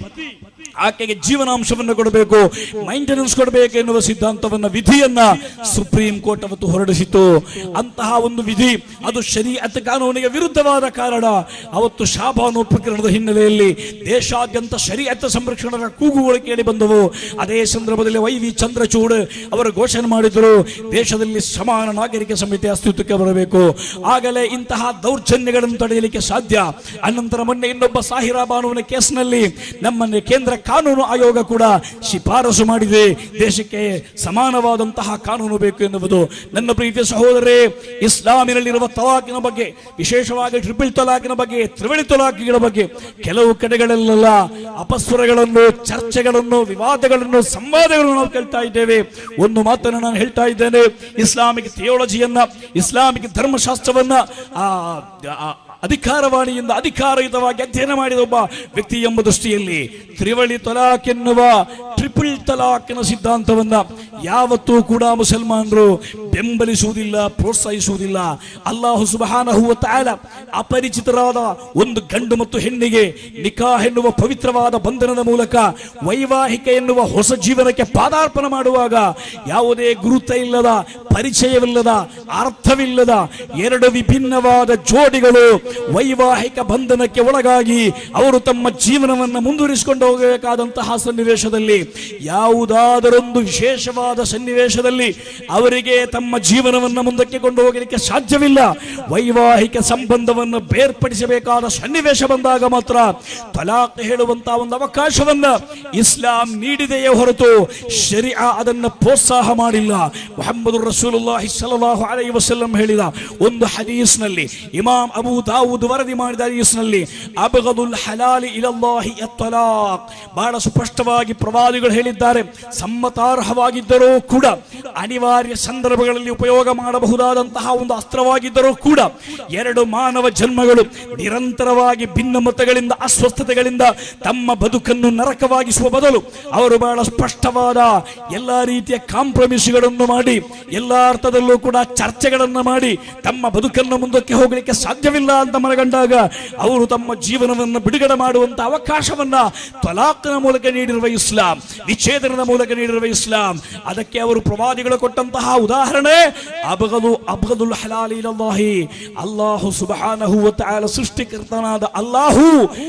ಆಕೆಗೆ ಜೀವನಾಂಶವನ್ನು ಕೊಡಬೇಕು ಮೈಂಟೆನೆನ್ಸ್ ಕೊಡಬೇಕು ಎನ್ನುವ ಸಿದ್ಧಾಂತವನ್ನ ವಿಧಿಯನ್ನ ಸುಪ್ರೀಂ ಕೋರ್ಟ್ ಅವತ್ತು ಹೊರಡಿಸಿತು ಅಂತಹ ಒಂದು ವಿಧಿ ಅದು ಶರೀಅತ್ ಕಾನೂನಿಗೆ ವಿರುದ್ಧವಾದ ಕಾರಣ ಅವತ್ತು ಶಾಬಾನು ಪ್ರಕರಣದ ಹಿನ್ನೆಲೆಯಲ್ಲಿ ದೇಶಾದ್ಯಂತ ಶರೀಅತ್ ಸಂರಕ್ಷಣರ ಕೂಗುಗಳು ಕೇಳಿ ಬಂದವು ಅದೇ ಸಂದರ್ಭದಲ್ಲಿ ವೈ ವಿ ಚಂದ್ರಚೂಡ್ ಅವರು ಘೋಷಣೆ ಮಾಡಿದರು ದೇಶದಲ್ಲಿ ಸಮಾನ ನಾಗರಿಕ ಸಂಹಿತೆ ಅಸ್ತಿತ್ವಕ್ಕೆ ಬರಬೇಕು ಆಗಲೇ ಇಂತಹ ದೌರ್ಜನ್ಯಗಳನ್ನು ತಡೆಯಲಿಕ್ಕೆ ಸಾಧ್ಯ ಅನಂತರ ಮೊನ್ನೆ ಇನ್ನೊಬ್ಬ ಸಾಹಿರಾ ಬಾನುವಿನ ಕೇಸ್ನಲ್ಲಿ ನಮ್ಮನ್ನು ಕೇಂದ್ರ ಕಾನೂನು ಆಯೋಗ ಕೂಡ ಶಿಫಾರಸು ಮಾಡಿದೆ ದೇಶಕ್ಕೆ ಸಮಾನವಾದಂತಹ ಕಾನೂನು ಬೇಕು ಎನ್ನುವುದು ನನ್ನ ಪ್ರೀತಿಯ ಸಹೋದರೇ ಇಸ್ಲಾಮಿನಲ್ಲಿರುವ ತಲಾಕಿನ ಬಗ್ಗೆ ವಿಶೇಷವಾಗಿ ಟ್ರಿಪಲ್ ತಲಾಕಿನ ಬಗ್ಗೆ ತ್ರಿವಳಿ ತಲಾಕಿಗಳ ಬಗ್ಗೆ ಕೆಲವು ಕಡೆಗಳಲ್ಲೆಲ್ಲ ಅಪಸ್ವರಗಳನ್ನು ಚರ್ಚೆಗಳನ್ನು ವಿವಾದಗಳನ್ನು ಸಂವಾದಗಳನ್ನು ನಾವು ಕೇಳ್ತಾ ಇದ್ದೇವೆ ಒಂದು ಮಾತನ್ನು ನಾನು ಹೇಳ್ತಾ ಇದ್ದೇನೆ ಇಸ್ಲಾಮಿಕ್ ಥಿಯೋಲಜಿಯನ್ನ ಇಸ್ಲಾಮಿಕ್ ಧರ್ಮಶಾಸ್ತ್ರವನ್ನ ಆ ಆ ಅಧಿಕಾರವಾಣಿಯಿಂದ ಅಧಿಕಾರಯುತವಾಗಿ ಅಧ್ಯಯನ ಮಾಡಿದ ಒಬ್ಬ ವ್ಯಕ್ತಿ ಎಂಬ ದೃಷ್ಟಿಯಲ್ಲಿ ತ್ರಿವಳಿ ತಲಾಕ್ ಎನ್ನುವ ಟ್ರಿಪಲ್ ತಲಾಕಿನ ಸಿದ್ಧಾಂತವನ್ನ ಯಾವತ್ತೂ ಕೂಡ ಮುಸಲ್ಮಾನರು ಬೆಂಬಲಿಸುವುದಿಲ್ಲ ಪ್ರೋತ್ಸಾಹಿಸುವುದಿಲ್ಲ ಅಲ್ಲಾಹು ಸುಬಹಾನಹು ವ ತಆಲ ಅಪರಿಚಿತರಾದ ಒಂದು ಗಂಡು ಮತ್ತು ಹೆಣ್ಣಿಗೆ ನಿಕಾ ಎನ್ನುವ ಪವಿತ್ರವಾದ ಬಂಧನದ ಮೂಲಕ ವೈವಾಹಿಕ ಎನ್ನುವ ಹೊಸ ಜೀವನಕ್ಕೆ ಪಾದಾರ್ಪಣ ಮಾಡುವಾಗ ಯಾವುದೇ ಗುರುತ ಇಲ್ಲದ ಪರಿಚಯವಿಲ್ಲದ ಅರ್ಥವಿಲ್ಲದ ಎರಡು ವಿಭಿನ್ನವಾದ ಜೋಡಿಗಳು ವೈವಾಹಿಕ ಬಂಧನಕ್ಕೆ ಒಳಗಾಗಿ ಅವರು ತಮ್ಮ ಜೀವನವನ್ನು ಮುಂದುವರಿಸಿಕೊಂಡು ಹೋಗಬೇಕಾದಂತಹ ಸನ್ನಿವೇಶದಲ್ಲಿ ಯಾವುದಾದರೊಂದು ವಿಶೇಷವಾದ ಸನ್ನಿವೇಶದಲ್ಲಿ ಅವರಿಗೆ ತಮ್ಮ ಜೀವನವನ್ನು ಮುಂದಕ್ಕೆ ಕೊಂಡು ಹೋಗಲಿಕ್ಕೆ ಸಾಧ್ಯವಿಲ್ಲ ವೈವಾಹಿಕ ಸಂಬಂಧವನ್ನು ಬೇರ್ಪಡಿಸಬೇಕಾದ ಸನ್ನಿವೇಶ ಬಂದಾಗ ಮಾತ್ರ ತಲಾಕ್ ಹೇಳುವಂತಹ ಒಂದು ಅವಕಾಶವನ್ನ ಇಸ್ಲಾಂ ನೀಡಿದೆಯೇ ಹೊರತು ಶರಿಯಾ ಅದನ್ನು ಪ್ರೋತ್ಸಾಹ ಮಾಡಿಲ್ಲ ಮುಹಮ್ಮದ್ ರಸೂಲುಲ್ಲಾಹಿ ಸಲಾಹು ಅಲೈ ವಸಲ್ಲಂ ಹೇಳಿದ ಒಂದು ಹದೀಸ್ನಲ್ಲಿ ಇಮಾಮ್ ಅಬೂ ದಾವೂದ್ ವರದಿ ಮಾಡಿದ ಹದೀಸ್ನಲ್ಲಿ ಅಬಗದುಲ್ ಹಲಾಲಿ ಇಲಲ್ಲಾಹಿ ಅತ್ತಲಾಕ್ ಬಹಳ ಸ್ಪಷ್ಟವಾಗಿ ಪ್ರವಾದಿಗಳು ಹೇಳಿದ್ದಾರೆ ಸಮ್ಮತಾರ್ಹವಾಗಿದ್ದರೂ ಕೂಡ ಅನಿವಾರ್ಯ ಸಂದರ್ಭಗಳಲ್ಲಿ ಸಂದರ್ಭಗಳಲ್ಲಿ ಉಪಯೋಗ ಮಾಡಬಹುದಾದಂತಹ ಒಂದು ಅಸ್ತ್ರವಾಗಿದ್ದರೂ ಕೂಡ ಎರಡು ಮಾನವ ಜನ್ಮಗಳು ನಿರಂತರವಾಗಿ ಭಿನ್ನಮತಗಳಿಂದ ಅಸ್ವಸ್ಥತೆಗಳಿಂದ ತಮ್ಮ ಬದುಕನ್ನು ನರಕವಾಗಿಸುವ ಬದಲು ಅವರು ಬಹಳ ಸ್ಪಷ್ಟವಾದ ಎಲ್ಲಾ ರೀತಿಯ ಕಾಂಪ್ರಮಿಸ್ಗಳನ್ನು ಮಾಡಿ ಎಲ್ಲಾ ಅರ್ಥದಲ್ಲೂ ಕೂಡ ಚರ್ಚೆಗಳನ್ನು ಮಾಡಿ ತಮ್ಮ ಬದುಕನ್ನು ಮುಂದಕ್ಕೆ ಹೋಗಲಿಕ್ಕೆ ಸಾಧ್ಯವಿಲ್ಲ ಅಂತ ಮನಗಂಡಾಗ ಅವರು ತಮ್ಮ ಜೀವನವನ್ನು ಬಿಡುಗಡೆ ಮಾಡುವಂತ ಅವಕಾಶವನ್ನ ತಲಾಕ್ನ ಮೂಲಕ ನೀಡಿರುವ ಇಸ್ಲಾಂ ವಿಚ್ಛೇದನದ ಮೂಲಕ ನೀಡಿರುವ ಇಸ್ಲಾಂ ಅದಕ್ಕೆ ಅವರು ಪ್ರವಾದಿಗಳು ಕೊಟ್ಟಂತಹ ಉದಾಹರಣೆ ಅಬಗದು ಅಬಗದುಲ್ ಹಲಾಲಿ ಇಲಲ್ಲಾಹಿ ಅಲ್ಲಾಹು ಸುಬ್ಹಾನಹು ವ ತಆಲ ಸೃಷ್ಟಿಕರ್ತನಾದ ಅಲ್ಲಾಹು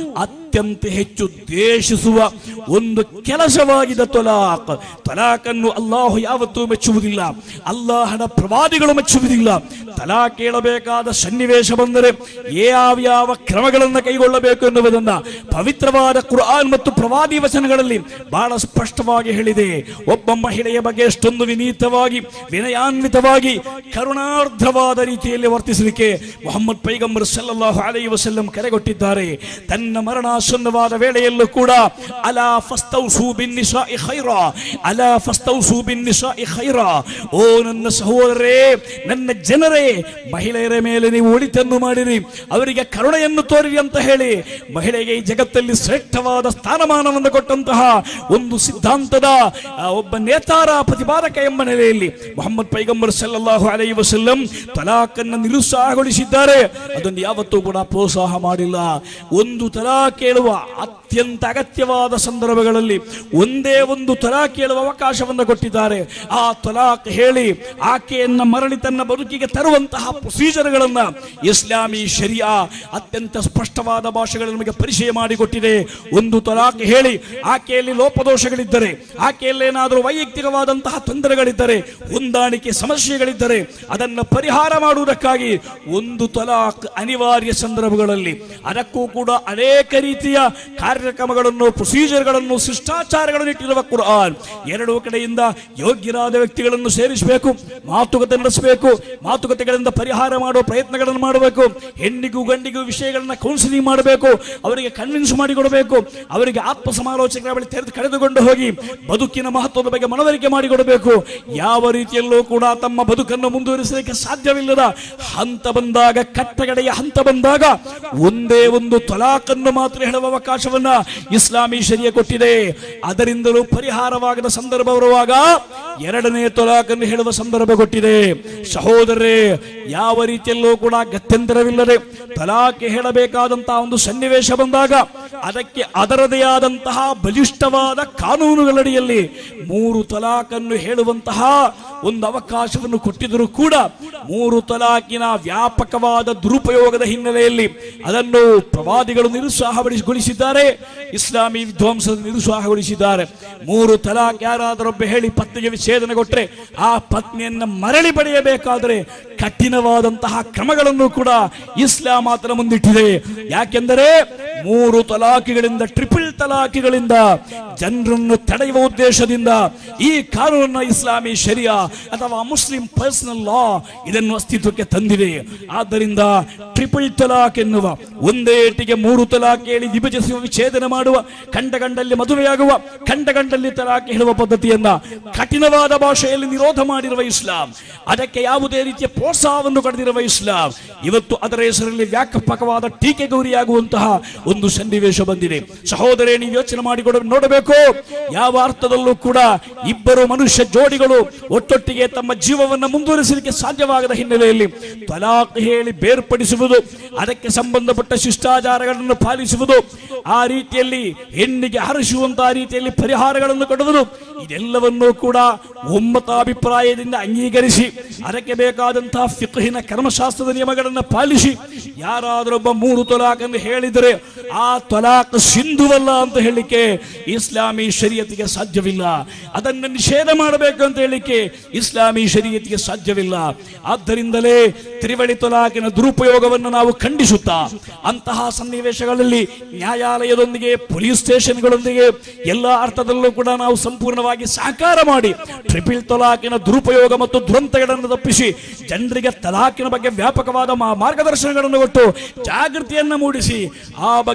ಅತ್ಯಂತ ಹೆಚ್ಚು ದ್ವೇಷಿಸುವ ಒಂದು ಕೆಲಸವಾಗಿದೆ ತೊಲಾಕ್ ತಲಾಕನ್ನು ಅಲ್ಲಾಹು ಯಾವತ್ತೂ ಮೆಚ್ಚುವುದಿಲ್ಲ ಅಲ್ಲಾಹನ ಪ್ರವಾದಿಗಳು ಮೆಚ್ಚುವುದಿಲ್ಲ ತಲಾ ಕೇಳಬೇಕಾದ ಸನ್ನಿವೇಶ ಬಂದರೆ ಯಾವ್ಯಾವ ಕ್ರಮಗಳನ್ನು ಕೈಗೊಳ್ಳಬೇಕು ಎನ್ನುವುದನ್ನ ಪವಿತ್ರವಾದ ಕುರ್ಆನ್ ಮತ್ತು ಪ್ರವಾದಿ ವಚನಗಳಲ್ಲಿ ಬಹಳ ಸ್ಪಷ್ಟವಾಗಿ ಹೇಳಿದೆ ಒಬ್ಬ ಮಹಿಳೆಯ ಬಗ್ಗೆ ಎಷ್ಟೊಂದು ವಿನೀತವಾಗಿ ವಿನಯಾನ್ವಿತವಾಗಿ ಕರುಣಾರ್ಧವಾದ ರೀತಿಯಲ್ಲಿ ವರ್ತಿಸಲಿಕ್ಕೆ ಮೊಹಮ್ಮದ್ ಪೈಗಂಬರ್ ಸಲ್ಲಲ್ಲಾಹು ಅಲೈ ವಸಲ್ಲಂ ಕರೆಗೊಟ್ಟಿದ್ದಾರೆ ತನ್ನ ಮರಣಾಸನ್ನವಾದ ವೇಳೆಯಲ್ಲೂ ಕೂಡ ಅಲಾ ಫಸ್ತೌಸು ಬಿನ್ ನಿಸಾಇ ಖೈರಾ ಅಲಾ ಫಸ್ತೌಸು ಬಿನ್ ನಿಸಾಇ ಖೈರಾ ಓ ನನ್ನ ಸಹೋದರರೇ ನನ್ನ ಜನರೇ ಮಹಿಳೆಯರ ಮೇಲೆ ನೀವು ಒಳಿತನ್ನು ಮಾಡಿರಿ ಅವರಿಗೆ ಕರುಣೆಯನ್ನು ತೋರಿರಿ ಅಂತ ಹೇಳಿ ಮಹಿಳೆಗೆ ಈ ಜಗತ್ತಲ್ಲಿ ಶ್ರೇಷ್ಠವಾದ ಸ್ಥಾನಮಾನವನ್ನು ಕೊಟ್ಟಂತಹ ಒಂದು ಸಿದ್ಧಾಂತದ ಆ, ಒಬ್ಬ ನೇತಾರ ಪ್ರತಿಪಾದಕ ಎಂಬ ನೆಲೆಯಲ್ಲಿ ಮೊಹಮ್ಮದ್ ಪೈಗಂಬರ್ ಸಲ್ಲಲ್ಲಾಹು ಅಲೈ ವಸಲ್ಲಂ ತಲಾಖನ್ನು ನಿರುತ್ಸಾಹಗೊಳಿಸಿದ್ದಾರೆ ಅದನ್ನು ಯಾವತ್ತೂ ಕೂಡ ಪ್ರೋತ್ಸಾಹ ಮಾಡಿಲ್ಲ ಒಂದು ತಲಾ ಕೇಳುವ ಅತ್ಯಂತ ಅಗತ್ಯವಾದ ಸಂದರ್ಭಗಳಲ್ಲಿ ಒಂದೇ ಒಂದು ತಲಾ ಕೇಳುವ ಅವಕಾಶವನ್ನು ಕೊಟ್ಟಿದ್ದಾರೆ ಆ ತಲಾಕ್ ಹೇಳಿ ಆಕೆಯನ್ನ ಮರಳಿ ತನ್ನ ಬದುಕಿಗೆ ತರುವಂತಹ ಪ್ರೊಸೀಜರ್ಗಳನ್ನ ಇಸ್ಲಾಮಿ ಶರಿಯಾ ಅತ್ಯಂತ ಸ್ಪಷ್ಟವಾದ ಭಾಷೆಗಳಲ್ಲಿ ನಮಗೆ ಪರಿಚಯ ಮಾಡಿಕೊಟ್ಟಿದೆ ಒಂದು ತಲಾಕ್ ಹೇಳಿ ಆಕೆಯಲ್ಲಿ ಲೋಪದೋಷಗಳಿದ್ದರೆ ಆಕೆಯಲ್ಲಿ ಏನಾದರೂ ವೈಯಕ್ತಿಕವಾದಂತಹ ತೊಂದರೆಗಳಿದ್ದರೆ ಹೊಂದಾಣಿಕೆ ಸಮಸ್ಯೆಗಳಿದ್ದರೆ ಅದನ್ನು ಪರಿಹಾರ ಮಾಡುವುದಕ್ಕಾಗಿ ಒಂದು ತಲಾಕ್ ಅನಿವಾರ್ಯ ಸಂದರ್ಭಗಳಲ್ಲಿ ಅದಕ್ಕೂ ಕೂಡ ಅನೇಕ ರೀತಿಯ ಕಾರ್ಯಕ್ರಮಗಳನ್ನು ಪ್ರೊಸೀಜರ್ಗಳನ್ನು ಶಿಷ್ಟಾಚಾರಗಳನ್ನು ಇಟ್ಟಿರುವ ಕುರ್ಆನ್ ಎರಡೂ ಕಡೆಯಿಂದ ಯೋಗ್ಯರಾದ ವ್ಯಕ್ತಿಗಳನ್ನು ಸೇರಿಸಬೇಕು ಮಾತುಕತೆ ನಡೆಸಬೇಕು ಮಾತುಕತೆಗಳಿಂದ ಪರಿಹಾರ ಮಾಡುವ ಪ್ರಯತ್ನಗಳನ್ನು ಮಾಡಬೇಕು ಹೆಣ್ಣಿಗೂ ಗಂಡಿಗೂ ವಿಷಯಗಳನ್ನ ಕೌನ್ಸಿಲಿಂಗ್ ಮಾಡಬೇಕು ಅವರಿಗೆ ಕನ್ವಿನ್ಸ್ ಮಾಡಿಕೊಡಬೇಕು ಅವರಿಗೆ ಆತ್ಮ ಸಮಾಲೋಚನೆಗಳ ಬಳಿ ತೆರೆದು ಕಳೆದುಕೊಂಡು ಹೋಗಿ ಬದುಕಿನ ಮಹತ್ವದ ಬಗ್ಗೆ ಮನವರಿಕೆ ಮಾಡಿಕೊಡಬೇಕು ಯಾವ ರೀತಿಯಲ್ಲೂ ಕೂಡ ತಮ್ಮ ಬದುಕನ್ನು ಮುಂದುವರಿಸಲಿಕ್ಕೆ ಸಾಧ್ಯವಿಲ್ಲದ ಹಂತ ಬಂದಾಗ ಕಟ್ಟಗಡೆಯ ಹಂತ ಬಂದಾಗ ಒಂದೇ ಒಂದು ತಲಾಖನ್ನು ಮಾತ್ರ ಹೇಳುವ ಅವಕಾಶವನ್ನ ಇಸ್ಲಾಮಿ ಶರಿಯ ಕೊಟ್ಟಿದೆ ಅದರಿಂದಲೂ ಪರಿಹಾರವಾಗದ ಸಂದರ್ಭ ಬರುವಾಗ ಎರಡನೇ ತೊಲಾಕನ್ನು ಹೇಳುವ ಸಂದರ್ಭ ಕೊಟ್ಟಿದೆ ಸಹೋದರರೇ ಯಾವ ರೀತಿಯಲ್ಲೂ ಕೂಡ ಗತ್ಯಂತರವಿಲ್ಲದೆ ತಲಾಖೆ ಹೇಳಬೇಕಾದಂತಹ ಒಂದು ಸನ್ನಿವೇಶ ಬಂದಾಗ ಅದಕ್ಕೆ ಅದರದೇ ಆದಂತಹ ಬಲಿಷ್ಠವಾದ ಕಾನೂನುಗಳಡಿಯಲ್ಲಿ ಮೂರು ತಲಾಖನ್ನು ಹೇಳುವಂತಹ ಒಂದು ಅವಕಾಶವನ್ನು ಕೊಟ್ಟಿದ್ದರೂ ಕೂಡ ಮೂರು ತಲಾಕಿನ ವ್ಯಾಪಕವಾದ ದುರುಪಯೋಗದ ಹಿನ್ನೆಲೆಯಲ್ಲಿ ಅದನ್ನು ಪ್ರವಾದಿಗಳು ನಿರುತ್ಸಾಹಗೊಳಿಸಿದ್ದಾರೆ ಇಸ್ಲಾಮಿ ವಿದ್ವಾಂಸರು ನಿರುತ್ಸಾಹಗೊಳಿಸಿದ್ದಾರೆ ಮೂರು ತಲಾಕ್ ಯಾರಾದರೊಬ್ಬ ಹೇಳಿ ಪತ್ನಿಗೆ ವಿಚ್ಛೇದನ ಕೊಟ್ಟರೆ ಆ ಪತ್ನಿಯನ್ನ ಮರಳಿ ಪಡೆಯಬೇಕಾದರೆ ಕಠಿಣವಾದಂತಹ ಕ್ರಮಗಳನ್ನು ಕೂಡ ಇಸ್ಲಾಂ ಆತನ ಮುಂದಿಟ್ಟಿದೆ ಯಾಕೆಂದರೆ ಮೂರು ತಲಾಕಿಗಳಿಂದ ಟ್ರಿಪಲ್ ತಲಾಕಿಗಳಿಂದ ಜನರನ್ನು ತಡೆಯುವ ಉದ್ದೇಶದಿಂದ ಈ ಕಾನೂನನ್ನ ಇಸ್ಲಾಮಿ ಶರಿಯಾ ಅಥವಾ ಮುಸ್ಲಿಂ ಪರ್ಸನಲ್ ಲಾ ಇದನ್ನು ಅಸ್ತಿತ್ವಕ್ಕೆ ತಂದಿದೆ ಆದ್ದರಿಂದ ಟ್ರಿಪಲ್ ತಲಾಕ್ ಎನ್ನುವ ಒಂದೇ ಏಟಿಗೆ ಮೂರು ತಲಾಕ್ ಹೇಳಿ ವಿಭಜಿಸುವ ವಿಚ್ಛೇದನ ಮಾಡುವ ಕಂಡ ಗಂಡಲ್ಲಿ ಮದುವೆಯಾಗುವ ಕಂಡ ಗಂಡಲ್ಲಿ ತಲಾಕ್ ಹೇಳುವ ಪದ್ಧತಿಯನ್ನ ಕಠಿಣವಾದ ಭಾಷೆಯಲ್ಲಿ ನಿರೋಧ ಮಾಡಿರುವ ಇಸ್ಲಾಂ ಅದಕ್ಕೆ ಯಾವುದೇ ರೀತಿಯ ಪ್ರೋತ್ಸಾಹವನ್ನು ಪಡೆದಿರುವ ಇಸ್ಲಾಂ ಇವತ್ತು ಅದರ ಹೆಸರಲ್ಲಿ ವ್ಯಾಪಕವಾದ ಟೀಕೆ ಗೌರಿಯಾಗುವಂತಹ ಒಂದು ಸನ್ನಿವೇಶ ಬಂದಿದೆ ಸಹೋದರೇ ನೀವು ಯೋಚನೆ ಮಾಡಿಕೊಡ ನೋಡಬೇಕು ಯಾವ ಅರ್ಥದಲ್ಲೂ ಕೂಡ ಇಬ್ಬರು ಮನುಷ್ಯ ಜೋಡಿಗಳು ಒಟ್ಟೊಟ್ಟಿಗೆ ತಮ್ಮ ಜೀವವನ್ನು ಮುಂದುವರಿಸಲಿಕ್ಕೆ ಸಾಧ್ಯವಾಗದ ಹಿನ್ನೆಲೆಯಲ್ಲಿ ತಲಾಕ್ ಹೇಳಿ ಬೇರ್ಪಡಿಸುವುದು ಅದಕ್ಕೆ ಸಂಬಂಧಪಟ್ಟ ಶಿಷ್ಟಾಚಾರಗಳನ್ನು ಪಾಲಿಸುವುದು ಆ ರೀತಿಯಲ್ಲಿ ಹೆಣ್ಣಿಗೆ ಹರಿಸುವಂತಹ ರೀತಿಯಲ್ಲಿ ಪರಿಹಾರಗಳನ್ನು ಕೊಡುವುದು ಇದೆಲ್ಲವನ್ನೂ ಕೂಡ ಒಮ್ಮತಾಭಿಪ್ರಾಯದಿಂದ ಅಂಗೀಕರಿಸಿ ಅದಕ್ಕೆ ಬೇಕಾದಂತಹ ಫಿಕ್ಹಿನ ಕರ್ಮಶಾಸ್ತ್ರದ ನಿಯಮಗಳನ್ನು ಪಾಲಿಸಿ ಯಾರಾದರೊಬ್ಬ ಮೂರು ತೊಲಾಕನ್ನು ಹೇಳಿದರೆ ಆ ತೊಲಾಕ್ ಸಿಂಧುವಲ್ಲ ಅಂತ ಹೇಳಿಕೆ ಇಸ್ಲಾಮಿ ಶರೀಯತಿಗೆ ಸಾಧ್ಯವಿಲ್ಲ ಅದನ್ನು ನಿಷೇಧ ಮಾಡಬೇಕು ಅಂತ ಹೇಳಿಕೆ ಇಸ್ಲಾಮಿ ಶರೀಯತಿಗೆ ಸಾಧ್ಯವಿಲ್ಲ ಆದ್ದರಿಂದಲೇ ತ್ರಿವಳಿ ತೊಲಾಕಿನ ದುರುಪಯೋಗವನ್ನು ನಾವು ಖಂಡಿಸುತ್ತಾ ಅಂತಹ ಸನ್ನಿವೇಶಗಳಲ್ಲಿ ನ್ಯಾಯಾಲಯದೊಂದಿಗೆ ಪೊಲೀಸ್ ಸ್ಟೇಷನ್ಗಳೊಂದಿಗೆ ಎಲ್ಲ ಅರ್ಥದಲ್ಲೂ ಕೂಡ ನಾವು ಸಂಪೂರ್ಣವಾಗಿ ಸಹಕಾರ ಮಾಡಿ ಟ್ರಿಪಿಲ್ ತಲಾಕಿನ ದುರುಪಯೋಗ ಮತ್ತು ದುರಂತಗಳನ್ನು ತಪ್ಪಿಸಿ ಜನರಿಗೆ ತಲಾಕಿನ ಬಗ್ಗೆ ವ್ಯಾಪಕವಾದ ಮಾ- ಮಾರ್ಗದರ್ಶನಗಳನ್ನು ಕೊಟ್ಟು ಜಾಗೃತಿಯನ್ನು ಮೂಡಿಸಿ ಆ ಬಗ್ಗೆ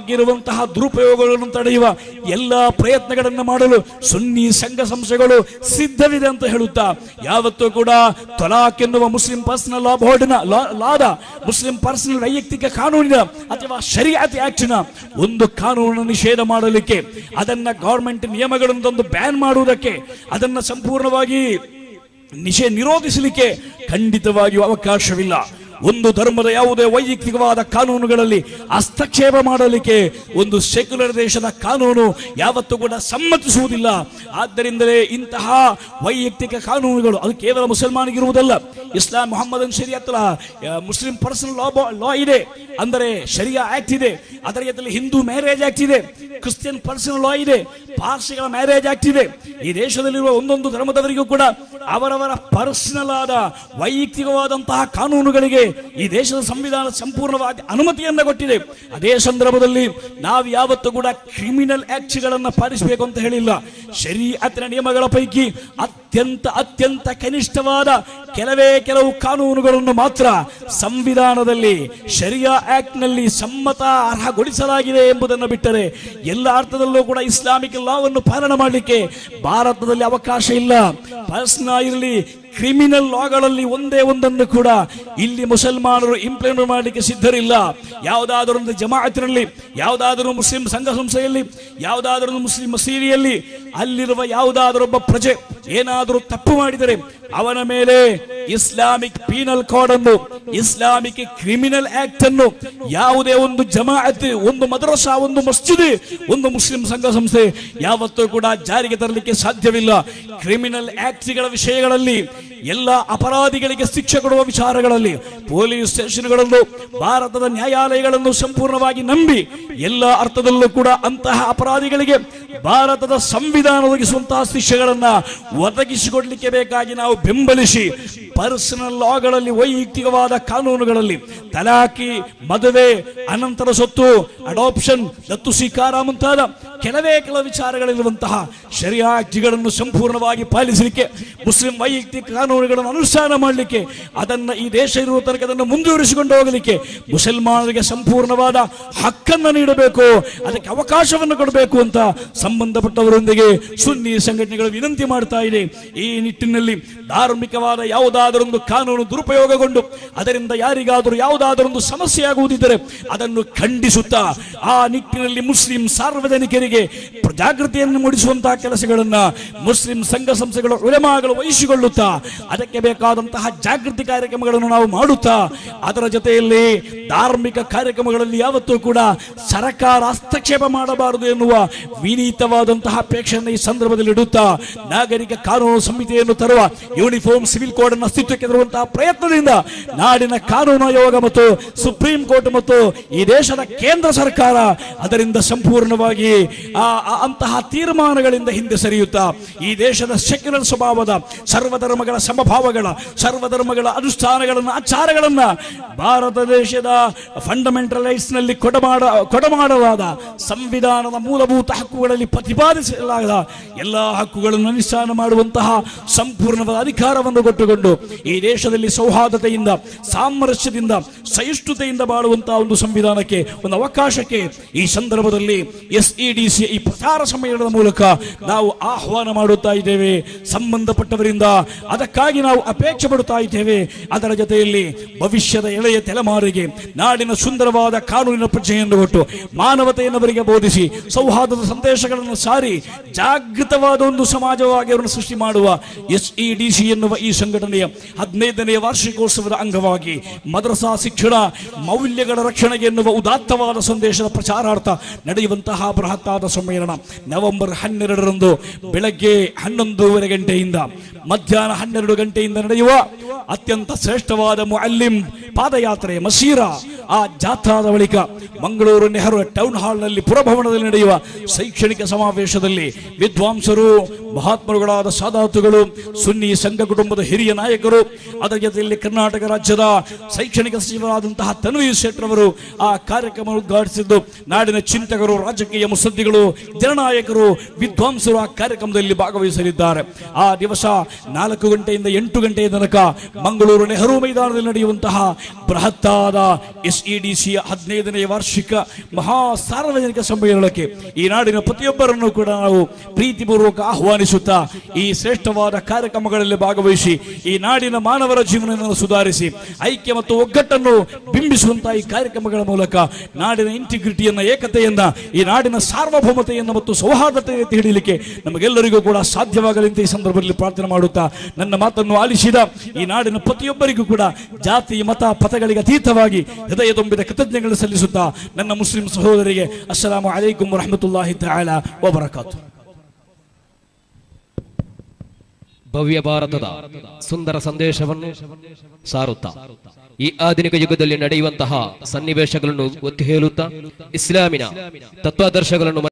ಬಗ್ಗೆ ಇರುವಂತಹ ದುರುಪಯೋಗಗಳನ್ನು ತಡೆಯುವ ಎಲ್ಲ ಪ್ರಯತ್ನಗಳನ್ನು ಮಾಡಲು ಸುನ್ನಿ ಸಂಘ ಸಂಸ್ಥೆಗಳು ಸಿದ್ಧವಿದೆ ಅಂತ ಹೇಳುತ್ತಾ ಯಾವತ್ತೂ ಕೂಡ ತೊಲಾಕ್ ಎನ್ನುವ ಮುಸ್ಲಿಂ ಪರ್ಸನಲ್ ಲಾ ಬೋರ್ಡಿನ ಲಾ- ಲಾದ ಮುಸ್ಲಿಂ ಪರ್ಸನಲ್ ವೈಯಕ್ತಿಕ ಕಾನೂನಿನ ಅಥವಾ ಶರಿಯಾತಿ ಆಕ್ಟಿನ ಒಂದು ಕಾನೂನನ್ನು ನಿಷೇಧ ಮಾಡಲಿಕ್ಕೆ ಅದನ್ನ ಗವರ್ಮೆಂಟ್ ನಿಯಮಗಳನ್ನು ತಂದು ಬ್ಯಾನ್ ಮಾಡುವುದಕ್ಕೆ ಅದನ್ನ ಸಂಪೂರ್ಣವಾಗಿ ನಿಷೇ ನಿರೋಧಿಸಲಿಕ್ಕೆ ಖಂಡಿತವಾಗಿಯೂ ಅವಕಾಶವಿಲ್ಲ ಒಂದು ಧರ್ಮದ ಯಾವುದೇ ವೈಯಕ್ತಿಕವಾದ ಕಾನೂನುಗಳಲ್ಲಿ ಹಸ್ತಕ್ಷೇಪ ಮಾಡಲಿಕ್ಕೆ ಒಂದು ಸೆಕ್ಯುಲರ್ ದೇಶದ ಕಾನೂನು ಯಾವತ್ತೂ ಕೂಡ ಸಮ್ಮತಿಸುವುದಿಲ್ಲ ಆದ್ದರಿಂದಲೇ ಇಂತಹ ವೈಯಕ್ತಿಕ ಕಾನೂನುಗಳು ಅದು ಕೇವಲ ಮುಸಲ್ಮಾನಿಗಿರುವುದಲ್ಲ ಇಸ್ಲಾಂ ಮೊಹಮ್ಮದನ್ ಶರಿಯತ್ ಮುಸ್ಲಿಂ ಪರ್ಸನಲ್ ಲಾ ಲಾ ಇದೆ ಅಂದರೆ ಶರಿಯಾ ಆಕ್ಟ್ ಇದೆ ಅದರ ಜೊತೆಲಿ ಹಿಂದೂ ಮ್ಯಾರೇಜ್ ಆಕ್ಟ್ ಇದೆ ಕ್ರಿಶ್ಚಿಯನ್ ಪರ್ಸನಲ್ ಲಾ ಇದೆ ಪಾರ್ಸಿಗಳ ಮ್ಯಾರೇಜ್ ಆಕ್ಟ್ ಇದೆ ಈ ದೇಶದಲ್ಲಿರುವ ಒಂದೊಂದು ಧರ್ಮದವರಿಗೂ ಕೂಡ ಅವರವರ ಪರ್ಸನಲ್ ಆದ ವೈಯಕ್ತಿಕವಾದಂತಹ ಕಾನೂನುಗಳಿಗೆ ಈ ದೇಶದ ಸಂವಿಧಾನ ಸಂಪೂರ್ಣವಾಗಿ ಅನುಮತಿಯನ್ನ ಕೊಟ್ಟಿದೆ ಅದೇ ಸಂದರ್ಭದಲ್ಲಿ ನಾವು ಯಾವತ್ತೂ ಕೂಡ ಕ್ರಿಮಿನಲ್ ಆಕ್ಟ್ಗಳನ್ನ ಪಾಲಿಸಬೇಕು ಅಂತ ಹೇಳಿಲ್ಲ ಶರೀಅತ್ತಿನ ನಿಯಮಗಳ ಪೈಕಿ ಅತ್ಯಂತ ಅತ್ಯಂತ ಕನಿಷ್ಠವಾದ ಕೆಲವೇ ಕೆಲವು ಕಾನೂನುಗಳನ್ನು ಮಾತ್ರ ಸಂವಿಧಾನದಲ್ಲಿ ಶರಿಯಾ ಆಕ್ಟ್ ನಲ್ಲಿ ಸಮ್ಮತ ಅರ್ಹಗೊಳಿಸಲಾಗಿದೆ ಎಂಬುದನ್ನು ಬಿಟ್ಟರೆ ಎಲ್ಲ ಅರ್ಥದಲ್ಲೂ ಕೂಡ ಇಸ್ಲಾಮಿಕ್ ಲಾವನ್ನು ಪಾಲನೆ ಮಾಡಲಿಕ್ಕೆ ಭಾರತದಲ್ಲಿ ಅವಕಾಶ ಇಲ್ಲ ಪರ್ಸ್ನ ಇರಲಿ ಕ್ರಿಮಿನಲ್ ಲಾಗಳಲ್ಲಿ ಒಂದೇ ಒಂದನ್ನು ಕೂಡ ಇಲ್ಲಿ ಮುಸಲ್ಮಾನರು ಇಂಪ್ಲಿಮೆಂಟ್ ಮಾಡಲಿಕ್ಕೆ ಸಿದ್ಧರಿಲ್ಲ ಯಾವುದಾದರೂ ಒಂದು ಜಮಾಅತಿನಲ್ಲಿ ಯಾವುದಾದರೂ ಮುಸ್ಲಿಂ ಸಂಘ ಸಂಸ್ಥೆಯಲ್ಲಿ ಯಾವುದಾದರೂ ಒಂದು ಮುಸ್ಲಿಂ ಮಸೀದಿಯಲ್ಲಿ ಅಲ್ಲಿರುವ ಯಾವುದಾದರೊಬ್ಬ ಪ್ರಜೆ ಏನಾದರೂ ತಪ್ಪು ಮಾಡಿದರೆ ಅವನ ಮೇಲೆ ಇಸ್ಲಾಮಿಕ್ ಪೀನಲ್ ಕೋಡ್ ಅನ್ನು ಇಸ್ಲಾಮಿಕ್ ಕ್ರಿಮಿನಲ್ ಆಕ್ಟ್ ಅನ್ನು ಯಾವುದೇ ಒಂದು ಜಮಾಅತ್ ಒಂದು ಮದ್ರಸಾ ಒಂದು ಮಸ್ಜಿದ್ ಒಂದು ಮುಸ್ಲಿಂ ಸಂಘ ಸಂಸ್ಥೆ ಯಾವತ್ತೂ ಕೂಡ ಜಾರಿಗೆ ತರಲಿಕ್ಕೆ ಸಾಧ್ಯವಿಲ್ಲ ಕ್ರಿಮಿನಲ್ ಆಕ್ಟ್ಗಳ ವಿಷಯಗಳಲ್ಲಿ ಎಲ್ಲ ಅಪರಾಧಿಗಳಿಗೆ ಶಿಕ್ಷೆ ಕೊಡುವ ವಿಚಾರಗಳಲ್ಲಿ ಪೊಲೀಸ್ ಸ್ಟೇಷನ್ಗಳನ್ನು ಭಾರತದ ನ್ಯಾಯಾಲಯಗಳನ್ನು ಸಂಪೂರ್ಣವಾಗಿ ನಂಬಿ ಎಲ್ಲ ಅರ್ಥದಲ್ಲೂ ಕೂಡ ಅಂತಹ ಅಪರಾಧಿಗಳಿಗೆ ಭಾರತದ ಸಂವಿಧಾನ ಒದಗಿಸುವಂತಹ ಶಿಕ್ಷೆಗಳನ್ನ ಒದಗಿಸಿಕೊಡ್ಲಿಕ್ಕೆ ಬೇಕಾಗಿ ನಾವು ಬೆಂಬಲಿಸಿ ಪರ್ಸನಲ್ ಲಾಗಳಲ್ಲಿ ವೈಯಕ್ತಿಕವಾದ ಕಾನೂನುಗಳಲ್ಲಿ ತಲಾಖಿ ಮದುವೆ ಅನಂತರ ಸೊತ್ತು ಅಡಾಪ್ಷನ್ ದತ್ತು ಸ್ವೀಕಾರ ಮುಂತಾದ ಕೆಲವೇ ಕೆಲ ವಿಚಾರಗಳಿರುವಂತಹ ಶರಿಯಾಜಿಗಳನ್ನು ಸಂಪೂರ್ಣವಾಗಿ ಪಾಲಿಸಲಿಕ್ಕೆ ಮುಸ್ಲಿಂ ವೈಯಕ್ತಿಕ ಕಾನೂನುಗಳನ್ನು ಅನುಷ್ಠಾನ ಮಾಡಲಿಕ್ಕೆ ಅದನ್ನ ಈ ದೇಶ ಇರುವ ತನಕ ಅದನ್ನು ಮುಂದುವರಿಸಿಕೊಂಡು ಹೋಗಲಿಕ್ಕೆ ಮುಸಲ್ಮಾನರಿಗೆ ಸಂಪೂರ್ಣವಾದ ಹಕ್ಕನ್ನು ನೀಡಬೇಕು ಅದಕ್ಕೆ ಅವಕಾಶವನ್ನು ಕೊಡಬೇಕು ಅಂತ ಸಂಬಂಧಪಟ್ಟವರೊಂದಿಗೆ ಸುನ್ನಿ ಸಂಘಟನೆಗಳು ವಿನಂತಿ ಮಾಡ್ತಾ ಇದೆ ಈ ನಿಟ್ಟಿನಲ್ಲಿ ಧಾರ್ಮಿಕವಾದ ಯಾವುದಾದರೊಂದು ಕಾನೂನು ದುರುಪಯೋಗಗೊಂಡು ಅದರಿಂದ ಯಾರಿಗಾದರೂ ಯಾವುದಾದರೊಂದು ಸಮಸ್ಯೆ ಆಗುವುದಿದ್ದರೆ ಅದನ್ನು ಖಂಡಿಸುತ್ತಾ ಆ ನಿಟ್ಟಿನಲ್ಲಿ ಮುಸ್ಲಿಂ ಸಾರ್ವಜನಿಕರಿಗೆ ಪ್ರ- ಜಾಗೃತಿಯನ್ನು ಮೂಡಿಸುವಂತಹ ಕೆಲಸಗಳನ್ನ ಮುಸ್ಲಿಂ ಸಂಘ ಸಂಸ್ಥೆಗಳು ಉಲೆಮಾಗಳು ವಹಿಸಿಕೊಳ್ಳುತ್ತಾ ಅದಕ್ಕೆ ಬೇಕಾದಂತಹ ಜಾಗೃತಿ ಕಾರ್ಯಕ್ರಮಗಳನ್ನು ನಾವು ಮಾಡುತ್ತಾ ಅದರ ಜೊತೆಯಲ್ಲಿ ಧಾರ್ಮಿಕ ಕಾರ್ಯಕ್ರಮಗಳಲ್ಲಿ ಯಾವತ್ತೂ ಕೂಡ ಸರ್ಕಾರ ಹಸ್ತಕ್ಷೇಪ ಮಾಡಬಾರದು ಎನ್ನುವ ವಿನೀತವಾದಂತಹ ಅಪೇಕ್ಷೆಯನ್ನು ಈ ಸಂದರ್ಭದಲ್ಲಿ ಇಡುತ್ತಾ ನಾಗರಿಕ ಕಾನೂನು ಸಂಹಿತೆಯನ್ನು ತರುವ ಯೂನಿಫಾರ್ಮ್ ಸಿವಿಲ್ ಕೋಡ್ ಅನ್ನು ಅಸ್ತಿತ್ವಕ್ಕೆ ತರುವಂತಹ ಪ್ರಯತ್ನದಿಂದ ನಾಡಿನ ಕಾನೂನು ಆಯೋಗ ಮತ್ತು ಸುಪ್ರೀಂ ಕೋರ್ಟ್ ಮತ್ತು ಈ ದೇಶದ ಕೇಂದ್ರ ಸರ್ಕಾರ ಅದರಿಂದ ಸಂಪೂರ್ಣವಾಗಿ ಆ ಆ- ಅಂತಹ ತೀರ್ಮಾನಗಳಿಂದ ಹಿಂದೆ ಸರಿಯುತ್ತಾ ಈ ದೇಶದ ಸೆಕ್ಯುಲರ್ ಸ್ವಭಾವದ ಸರ್ವಧರ್ಮಗಳ ಸಮಭಾವಗಳ ಸರ್ವಧರ್ಮಗಳ ಅನುಷ್ಠಾನಗಳನ್ನು ಆಚಾರಗಳನ್ನ ಭಾರತ ದೇಶದ ಫಂಡಮೆಂಟಲ್ ರೈಟ್ಸ್ ನಲ್ಲಿ ಕೊಡಮಾಡ ಕೊಡಮಾಡಲಾದ ಸಂವಿಧಾನದ ಮೂಲಭೂತ ಹಕ್ಕುಗಳಲ್ಲಿ ಪ್ರತಿಪಾದಿಸಲಾದ ಎಲ್ಲ ಹಕ್ಕುಗಳನ್ನು ಅನುಷ್ಠಾನ ಮಾಡುವಂತಹ ಸಂಪೂರ್ಣವಾದ ಅಧಿಕಾರವನ್ನು ಕೊಟ್ಟುಕೊಂಡು ಈ ದೇಶದಲ್ಲಿ ಸೌಹಾರ್ದತೆಯಿಂದ ಸಾಮರಸ್ಯದಿಂದ ಸಹಿಷ್ಣುತೆಯಿಂದ ಬಾಳುವಂತಹ ಒಂದು ಸಂವಿಧಾನಕ್ಕೆ ಒಂದು ಅವಕಾಶಕ್ಕೆ ಈ ಸಂದರ್ಭದಲ್ಲಿ ಎಸ್ ಇ ಡಿ ಸಿ ಈ ಪ್ರಚಾರ ಸಮ್ಮೇಳನದ ಮೂಲಕ ನಾವು ಆಹ್ವಾನ ಮಾಡುತ್ತಾ ಇದ್ದೇವೆ ಸಂಬಂಧಪಟ್ಟವರಿಂದ ಅದಕ್ಕಾಗಿ ನಾವು ಅಪೇಕ್ಷೆ ಪಡುತ್ತಾ ಇದ್ದೇವೆ ಅದರ ಜೊತೆಯಲ್ಲಿ ಭವಿಷ್ಯದ ಎಳೆಯ ತಲೆಮಾರಿಗೆ ನಾಡಿನ ಸುಂದರವಾದ ಕಾನೂನಿನ ಪ್ರಜ್ಞೆಯನ್ನು ಕೊಟ್ಟು ಮಾನವತೆಯನ್ನು ಅವರಿಗೆ ಬೋಧಿಸಿ ಸೌಹಾರ್ದದ ಸಂದೇಶಗಳನ್ನು ಸಾರಿ ಜಾಗೃತವಾದ ಒಂದು ಸಮಾಜವಾಗಿ ಅವರನ್ನು ಸೃಷ್ಟಿ ಮಾಡುವ ಎಸ್ ಇ ಡಿ ಸಿ ಎನ್ನುವ ಈ ಸಂಘಟನೆಯ ಹದಿನೈದನೆಯ ವಾರ್ಷಿಕೋತ್ಸವದ ಅಂಗವಾಗಿ ಮದ್ರಸಾ ಶಿಕ್ಷಣ ಮೌಲ್ಯಗಳ ರಕ್ಷಣೆಗೆ ಎನ್ನುವ ಉದಾತ್ತವಾದ ಸಂದೇಶದ ಪ್ರಚಾರಾರ್ಥ ನಡೆಯುವಂತಹ ಬೃಹತ್ತಾದ ಸಮ್ಮೇಳನ ನವೆಂಬರ್ ಹನ್ನೆರಡರಂದು ಬೆಳಗ್ಗೆ ಹನ್ನೊಂದೂವರೆ ಗಂಟೆಯಿಂದ ಮಧ್ಯಾಹ್ನ ಹನ್ನೆರಡು ಗಂಟೆಯಿಂದ ನಡೆಯುವ ಅತ್ಯಂತ ಶ್ರೇಷ್ಠವಾದ ಮುಅಲ್ಲಿಂ ಪಾದಯಾತ್ರೆ ಮಸೀರ ಆ ಜಾಥಾದ ಬಳಿಕ ಮಂಗಳೂರು ನೆಹರು ಟೌನ್ ಹಾಲ್ನಲ್ಲಿ ಪುರಭವನದಲ್ಲಿ ನಡೆಯುವ ಶೈಕ್ಷಣಿಕ ಸಮಾವೇಶದಲ್ಲಿ ವಿದ್ವಾಂಸರು ಮಹಾತ್ಮರುಗಳಾದ ಸಾದಾತುಗಳು ಸುನ್ನಿ ಸಂಘ ಕುಟುಂಬದ ಹಿರಿಯ ನಾಯಕರು ಅದರ ಜೊತೆಯಲ್ಲಿ ಕರ್ನಾಟಕ ರಾಜ್ಯದ ಶೈಕ್ಷಣಿಕ ಸಚಿವರಾದಂತಹ ತನ್ವೀರ್ ಶೆಟ್ಟರವರು ಆ ಕಾರ್ಯಕ್ರಮ ಉದ್ಘಾಟಿಸಿದ್ದು ನಾಡಿನ ಚಿಂತಕರು ರಾಜಕೀಯ ಮುಸದ್ದಿಗಳು ಜನನಾಯಕರು ವಿದ್ವಾಂಸರು ಆ ಕಾರ್ಯಕ್ರಮದಲ್ಲಿ ಭಾಗವಹಿಸಲಿದ್ದಾರೆ ಆ ದಿವಸ ನಾಲ್ಕು ಗಂಟೆಯಿಂದ ಎಂಟು ಗಂಟೆಯ ತನಕ ಮಂಗಳೂರು ನೆಹರು ಮೈದಾನದಲ್ಲಿ ನಡೆಯುವಂತಹ ಬೃಹತ್ತಾದ ಎಸ್ ಇ ಡಿ ಸಿ ಹದಿನೈದನೇ ವಾರ್ಷಿಕ ಮಹಾ ಸಾರ್ವಜನಿಕ ಸಮ್ಮೇಳನಕ್ಕೆ ಈ ನಾಡಿನ ಪ್ರತಿಯೊಬ್ಬರನ್ನು ಕೂಡ ನಾವು ಪ್ರೀತಿಪೂರ್ವಕ ಆಹ್ವಾನಿಸುತ್ತಾ ಈ ಶ್ರೇಷ್ಠವಾದ ಕಾರ್ಯಕ್ರಮಗಳಲ್ಲಿ ಭಾಗವಹಿಸಿ ಈ ನಾಡಿನ ಮಾನವರ ಜೀವನವನ್ನು ಸುಧಾರಿಸಿ ಐಕ್ಯ ಮತ್ತು ಒಗ್ಗಟ್ಟನ್ನು ಬಿಂಬಿಸುವಂತಹ ಈ ಕಾರ್ಯಕ್ರಮಗಳ ಮೂಲಕ ನಾಡಿನ ಇಂಟಿಗ್ರಿಟಿಯನ್ನ ಏಕತೆಯನ್ನ ಈ ನಾಡಿನ ಸಾರ್ವಭೌಮತೆಯನ್ನು ಮತ್ತು ಸೌಹಾರ್ದತೆ ಎತ್ತಿ ಹಿಡಿಯಲಿಕ್ಕೆ ನಮಗೆಲ್ಲರಿಗೂ ಕೂಡ ಸಾಧ್ಯವಾಗಲಿ ಅಂತ ಈ ಸಂದರ್ಭದಲ್ಲಿ ಪ್ರಾರ್ಥನೆ ಮಾಡುತ್ತಾ ನನ್ನ ಮಾತನ್ನು ಆಲಿಸಿದ ಈ ನಾಡಿನ ಪ್ರತಿಯೊಬ್ಬರಿಗೂ ಕೂಡ ಜಾತಿ ಮತ ಪಥಗಳಿಗೆ ಅತೀತವಾಗಿ ಹೃದಯ ತುಂಬಿದ ಕೃತಜ್ಞಗಳು ಸಲ್ಲಿಸುತ್ತಾ ನನ್ನ ಮುಸ್ಲಿಂ ಸಹೋದರಿಗೆ ಅಸ್ಸಲಾಮು ಅಲೈಕುಂ ವರಹಮತುಲ್ಲಾಹಿ ತಆಲಾ ವಬರಕಾತು ಭವ್ಯ ಭಾರತದ ಸುಂದರ ಸಂದೇಶವನ್ನು ಸಾರುತ್ತಾ ಈ ಆಧುನಿಕ ಯುಗದಲ್ಲಿ ನಡೆಯುವಂತಹ ಸನ್ನಿವೇಶಗಳನ್ನು ಒತ್ತಿ ಹೇಳುತ್ತಾ ಇಸ್ಲಾಮಿನ ತತ್ವಾದರ್ಶಗಳನ್ನು